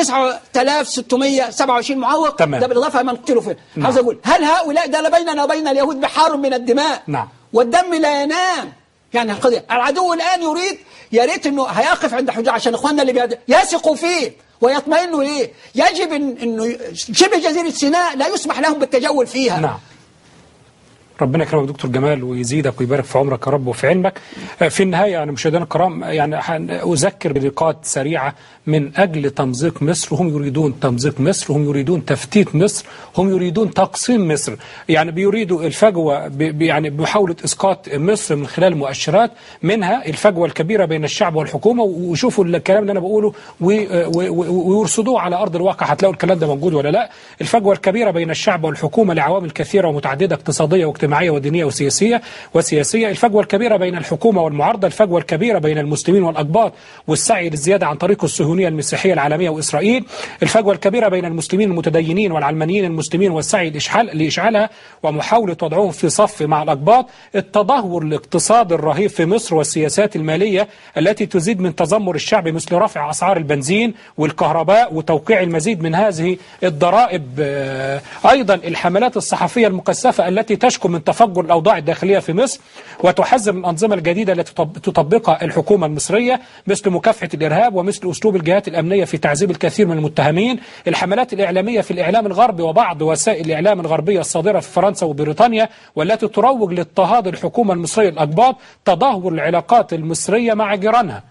9627 معوق تمام. ده بالإضافة من قتلوا فيه نعم. عاوز أقول هل هؤلاء ده بيننا وبين اليهود بحار من الدماء نعم. والدم لا ينام يعني القضية العدو الآن يريد يا ريت انه هيقف عند حجة عشان اخواننا اللي بيد... يثقوا فيه ويطمئنوا ليه يجب إن انه شبه جزيرة سيناء لا يسمح لهم بالتجول فيها نعم ربنا يكرمك دكتور جمال ويزيدك ويبارك في عمرك يا رب وفي علمك آه، في النهاية أنا مشاهدينا الكرام يعني هن- أذكر بنقاط سريعة من أجل تمزيق مصر هم يريدون تمزيق مصر هم يريدون تفتيت مصر هم يريدون تقسيم مصر يعني بيريدوا الفجوة ب- ب- يعني بمحاولة إسقاط مصر من خلال مؤشرات منها الفجوة الكبيرة بين الشعب والحكومة وشوفوا الكلام اللي أنا بقوله و- و- و- ويرصدوه على أرض الواقع هتلاقوا الكلام ده موجود ولا لا الفجوة الكبيرة بين الشعب والحكومة لعوامل كثيرة ومتعددة اقتصادية واجتماعية اجتماعية ودينية وسياسية وسياسية الفجوة الكبيرة بين الحكومة والمعارضة الفجوة الكبيرة بين المسلمين والأقباط والسعي للزيادة عن طريق الصهيونية المسيحية العالمية وإسرائيل الفجوة الكبيرة بين المسلمين المتدينين والعلمانيين المسلمين والسعي لإشعال لإشعالها ومحاولة وضعهم في صف مع الأقباط التدهور الاقتصادي الرهيب في مصر والسياسات المالية التي تزيد من تذمر الشعب مثل رفع أسعار البنزين والكهرباء وتوقيع المزيد من هذه الضرائب آه، أيضا الحملات الصحفية المكثفة التي تشكو من تفجر الأوضاع الداخلية في مصر وتحذر من الأنظمة الجديدة التي تطب- تطبقها الحكومة المصرية مثل مكافحة الإرهاب ومثل أسلوب الجهات الأمنية في تعذيب الكثير من المتهمين الحملات الإعلامية في الإعلام الغربي وبعض وسائل الإعلام الغربية الصادرة في فرنسا وبريطانيا والتي تروج لاضطهاد الحكومة المصرية الأقباط تدهور العلاقات المصرية مع جيرانها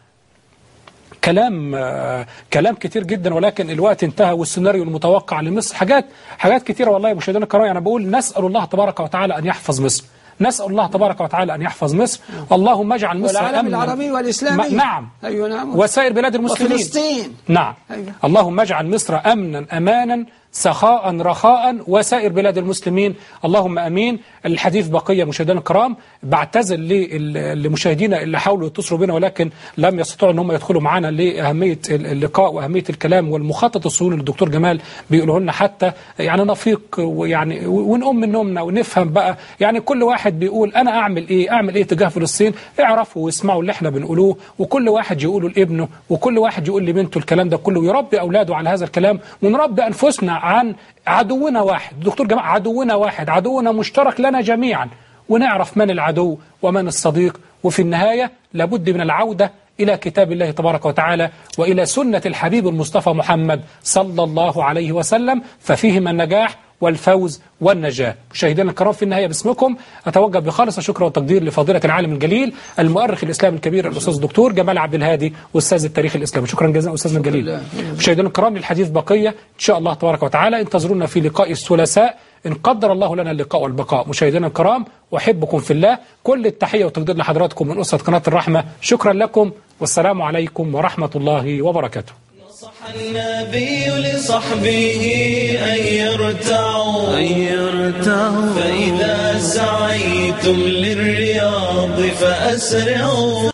كلام آه، كلام كتير جدا ولكن الوقت انتهى والسيناريو المتوقع لمصر حاجات حاجات كتيره والله يا مشاهدينا الكرام انا بقول نسال الله تبارك وتعالى ان يحفظ مصر نسال الله تبارك وتعالى ان يحفظ مصر اللهم اجعل مصر والعالم أمناً. العربي والإسلامي. ما- نعم أيوة نعم. وسائر بلاد المسلمين وفلسطين. نعم أيوة. اللهم اجعل مصر امنا امانا سخاء رخاء وسائر بلاد المسلمين اللهم امين الحديث بقيه مشاهدينا الكرام بعتذر لل- لمشاهدينا اللي حاولوا يتصلوا بنا ولكن لم يستطيعوا ان هم يدخلوا معنا لاهميه اللقاء واهميه الكلام والمخطط الصهيوني اللي الدكتور جمال بيقوله لنا حتى يعني نفيق ويعني ونقوم من نومنا ونفهم بقى يعني كل واحد بيقول انا اعمل ايه اعمل ايه تجاه فلسطين اعرفوا واسمعوا اللي احنا بنقولوه وكل واحد يقوله لابنه وكل واحد يقول لبنته الكلام ده كله ويربي اولاده على هذا الكلام ونربي انفسنا عن عدونا واحد الدكتور جمال عدونا واحد عدونا مشترك لنا جميعا ونعرف من العدو ومن الصديق وفي النهاية لابد من العودة إلى كتاب الله تبارك وتعالى وإلى سنة الحبيب المصطفى محمد صلى الله عليه وسلم ففيهما النجاح والفوز والنجاة مشاهدينا الكرام في النهاية باسمكم أتوجه بخالص الشكر والتقدير لفضيلة العالم الجليل المؤرخ الإسلامي الكبير الأستاذ الدكتور جمال عبد الهادي أستاذ التاريخ الإسلامي شكرا جزيلا أستاذنا الجليل مشاهدينا الكرام للحديث بقية إن شاء الله تبارك وتعالى انتظرونا في لقاء الثلاثاء إن قدر الله لنا اللقاء والبقاء مشاهدينا الكرام أحبكم في الله كل التحية والتقدير لحضراتكم من أسرة قناة الرحمة شكرا لكم والسلام عليكم ورحمة الله وبركاته نصح النبي لصحبه أن يرتعوا أن يرتعوا فإذا سعيتم للرياض فأسرعوا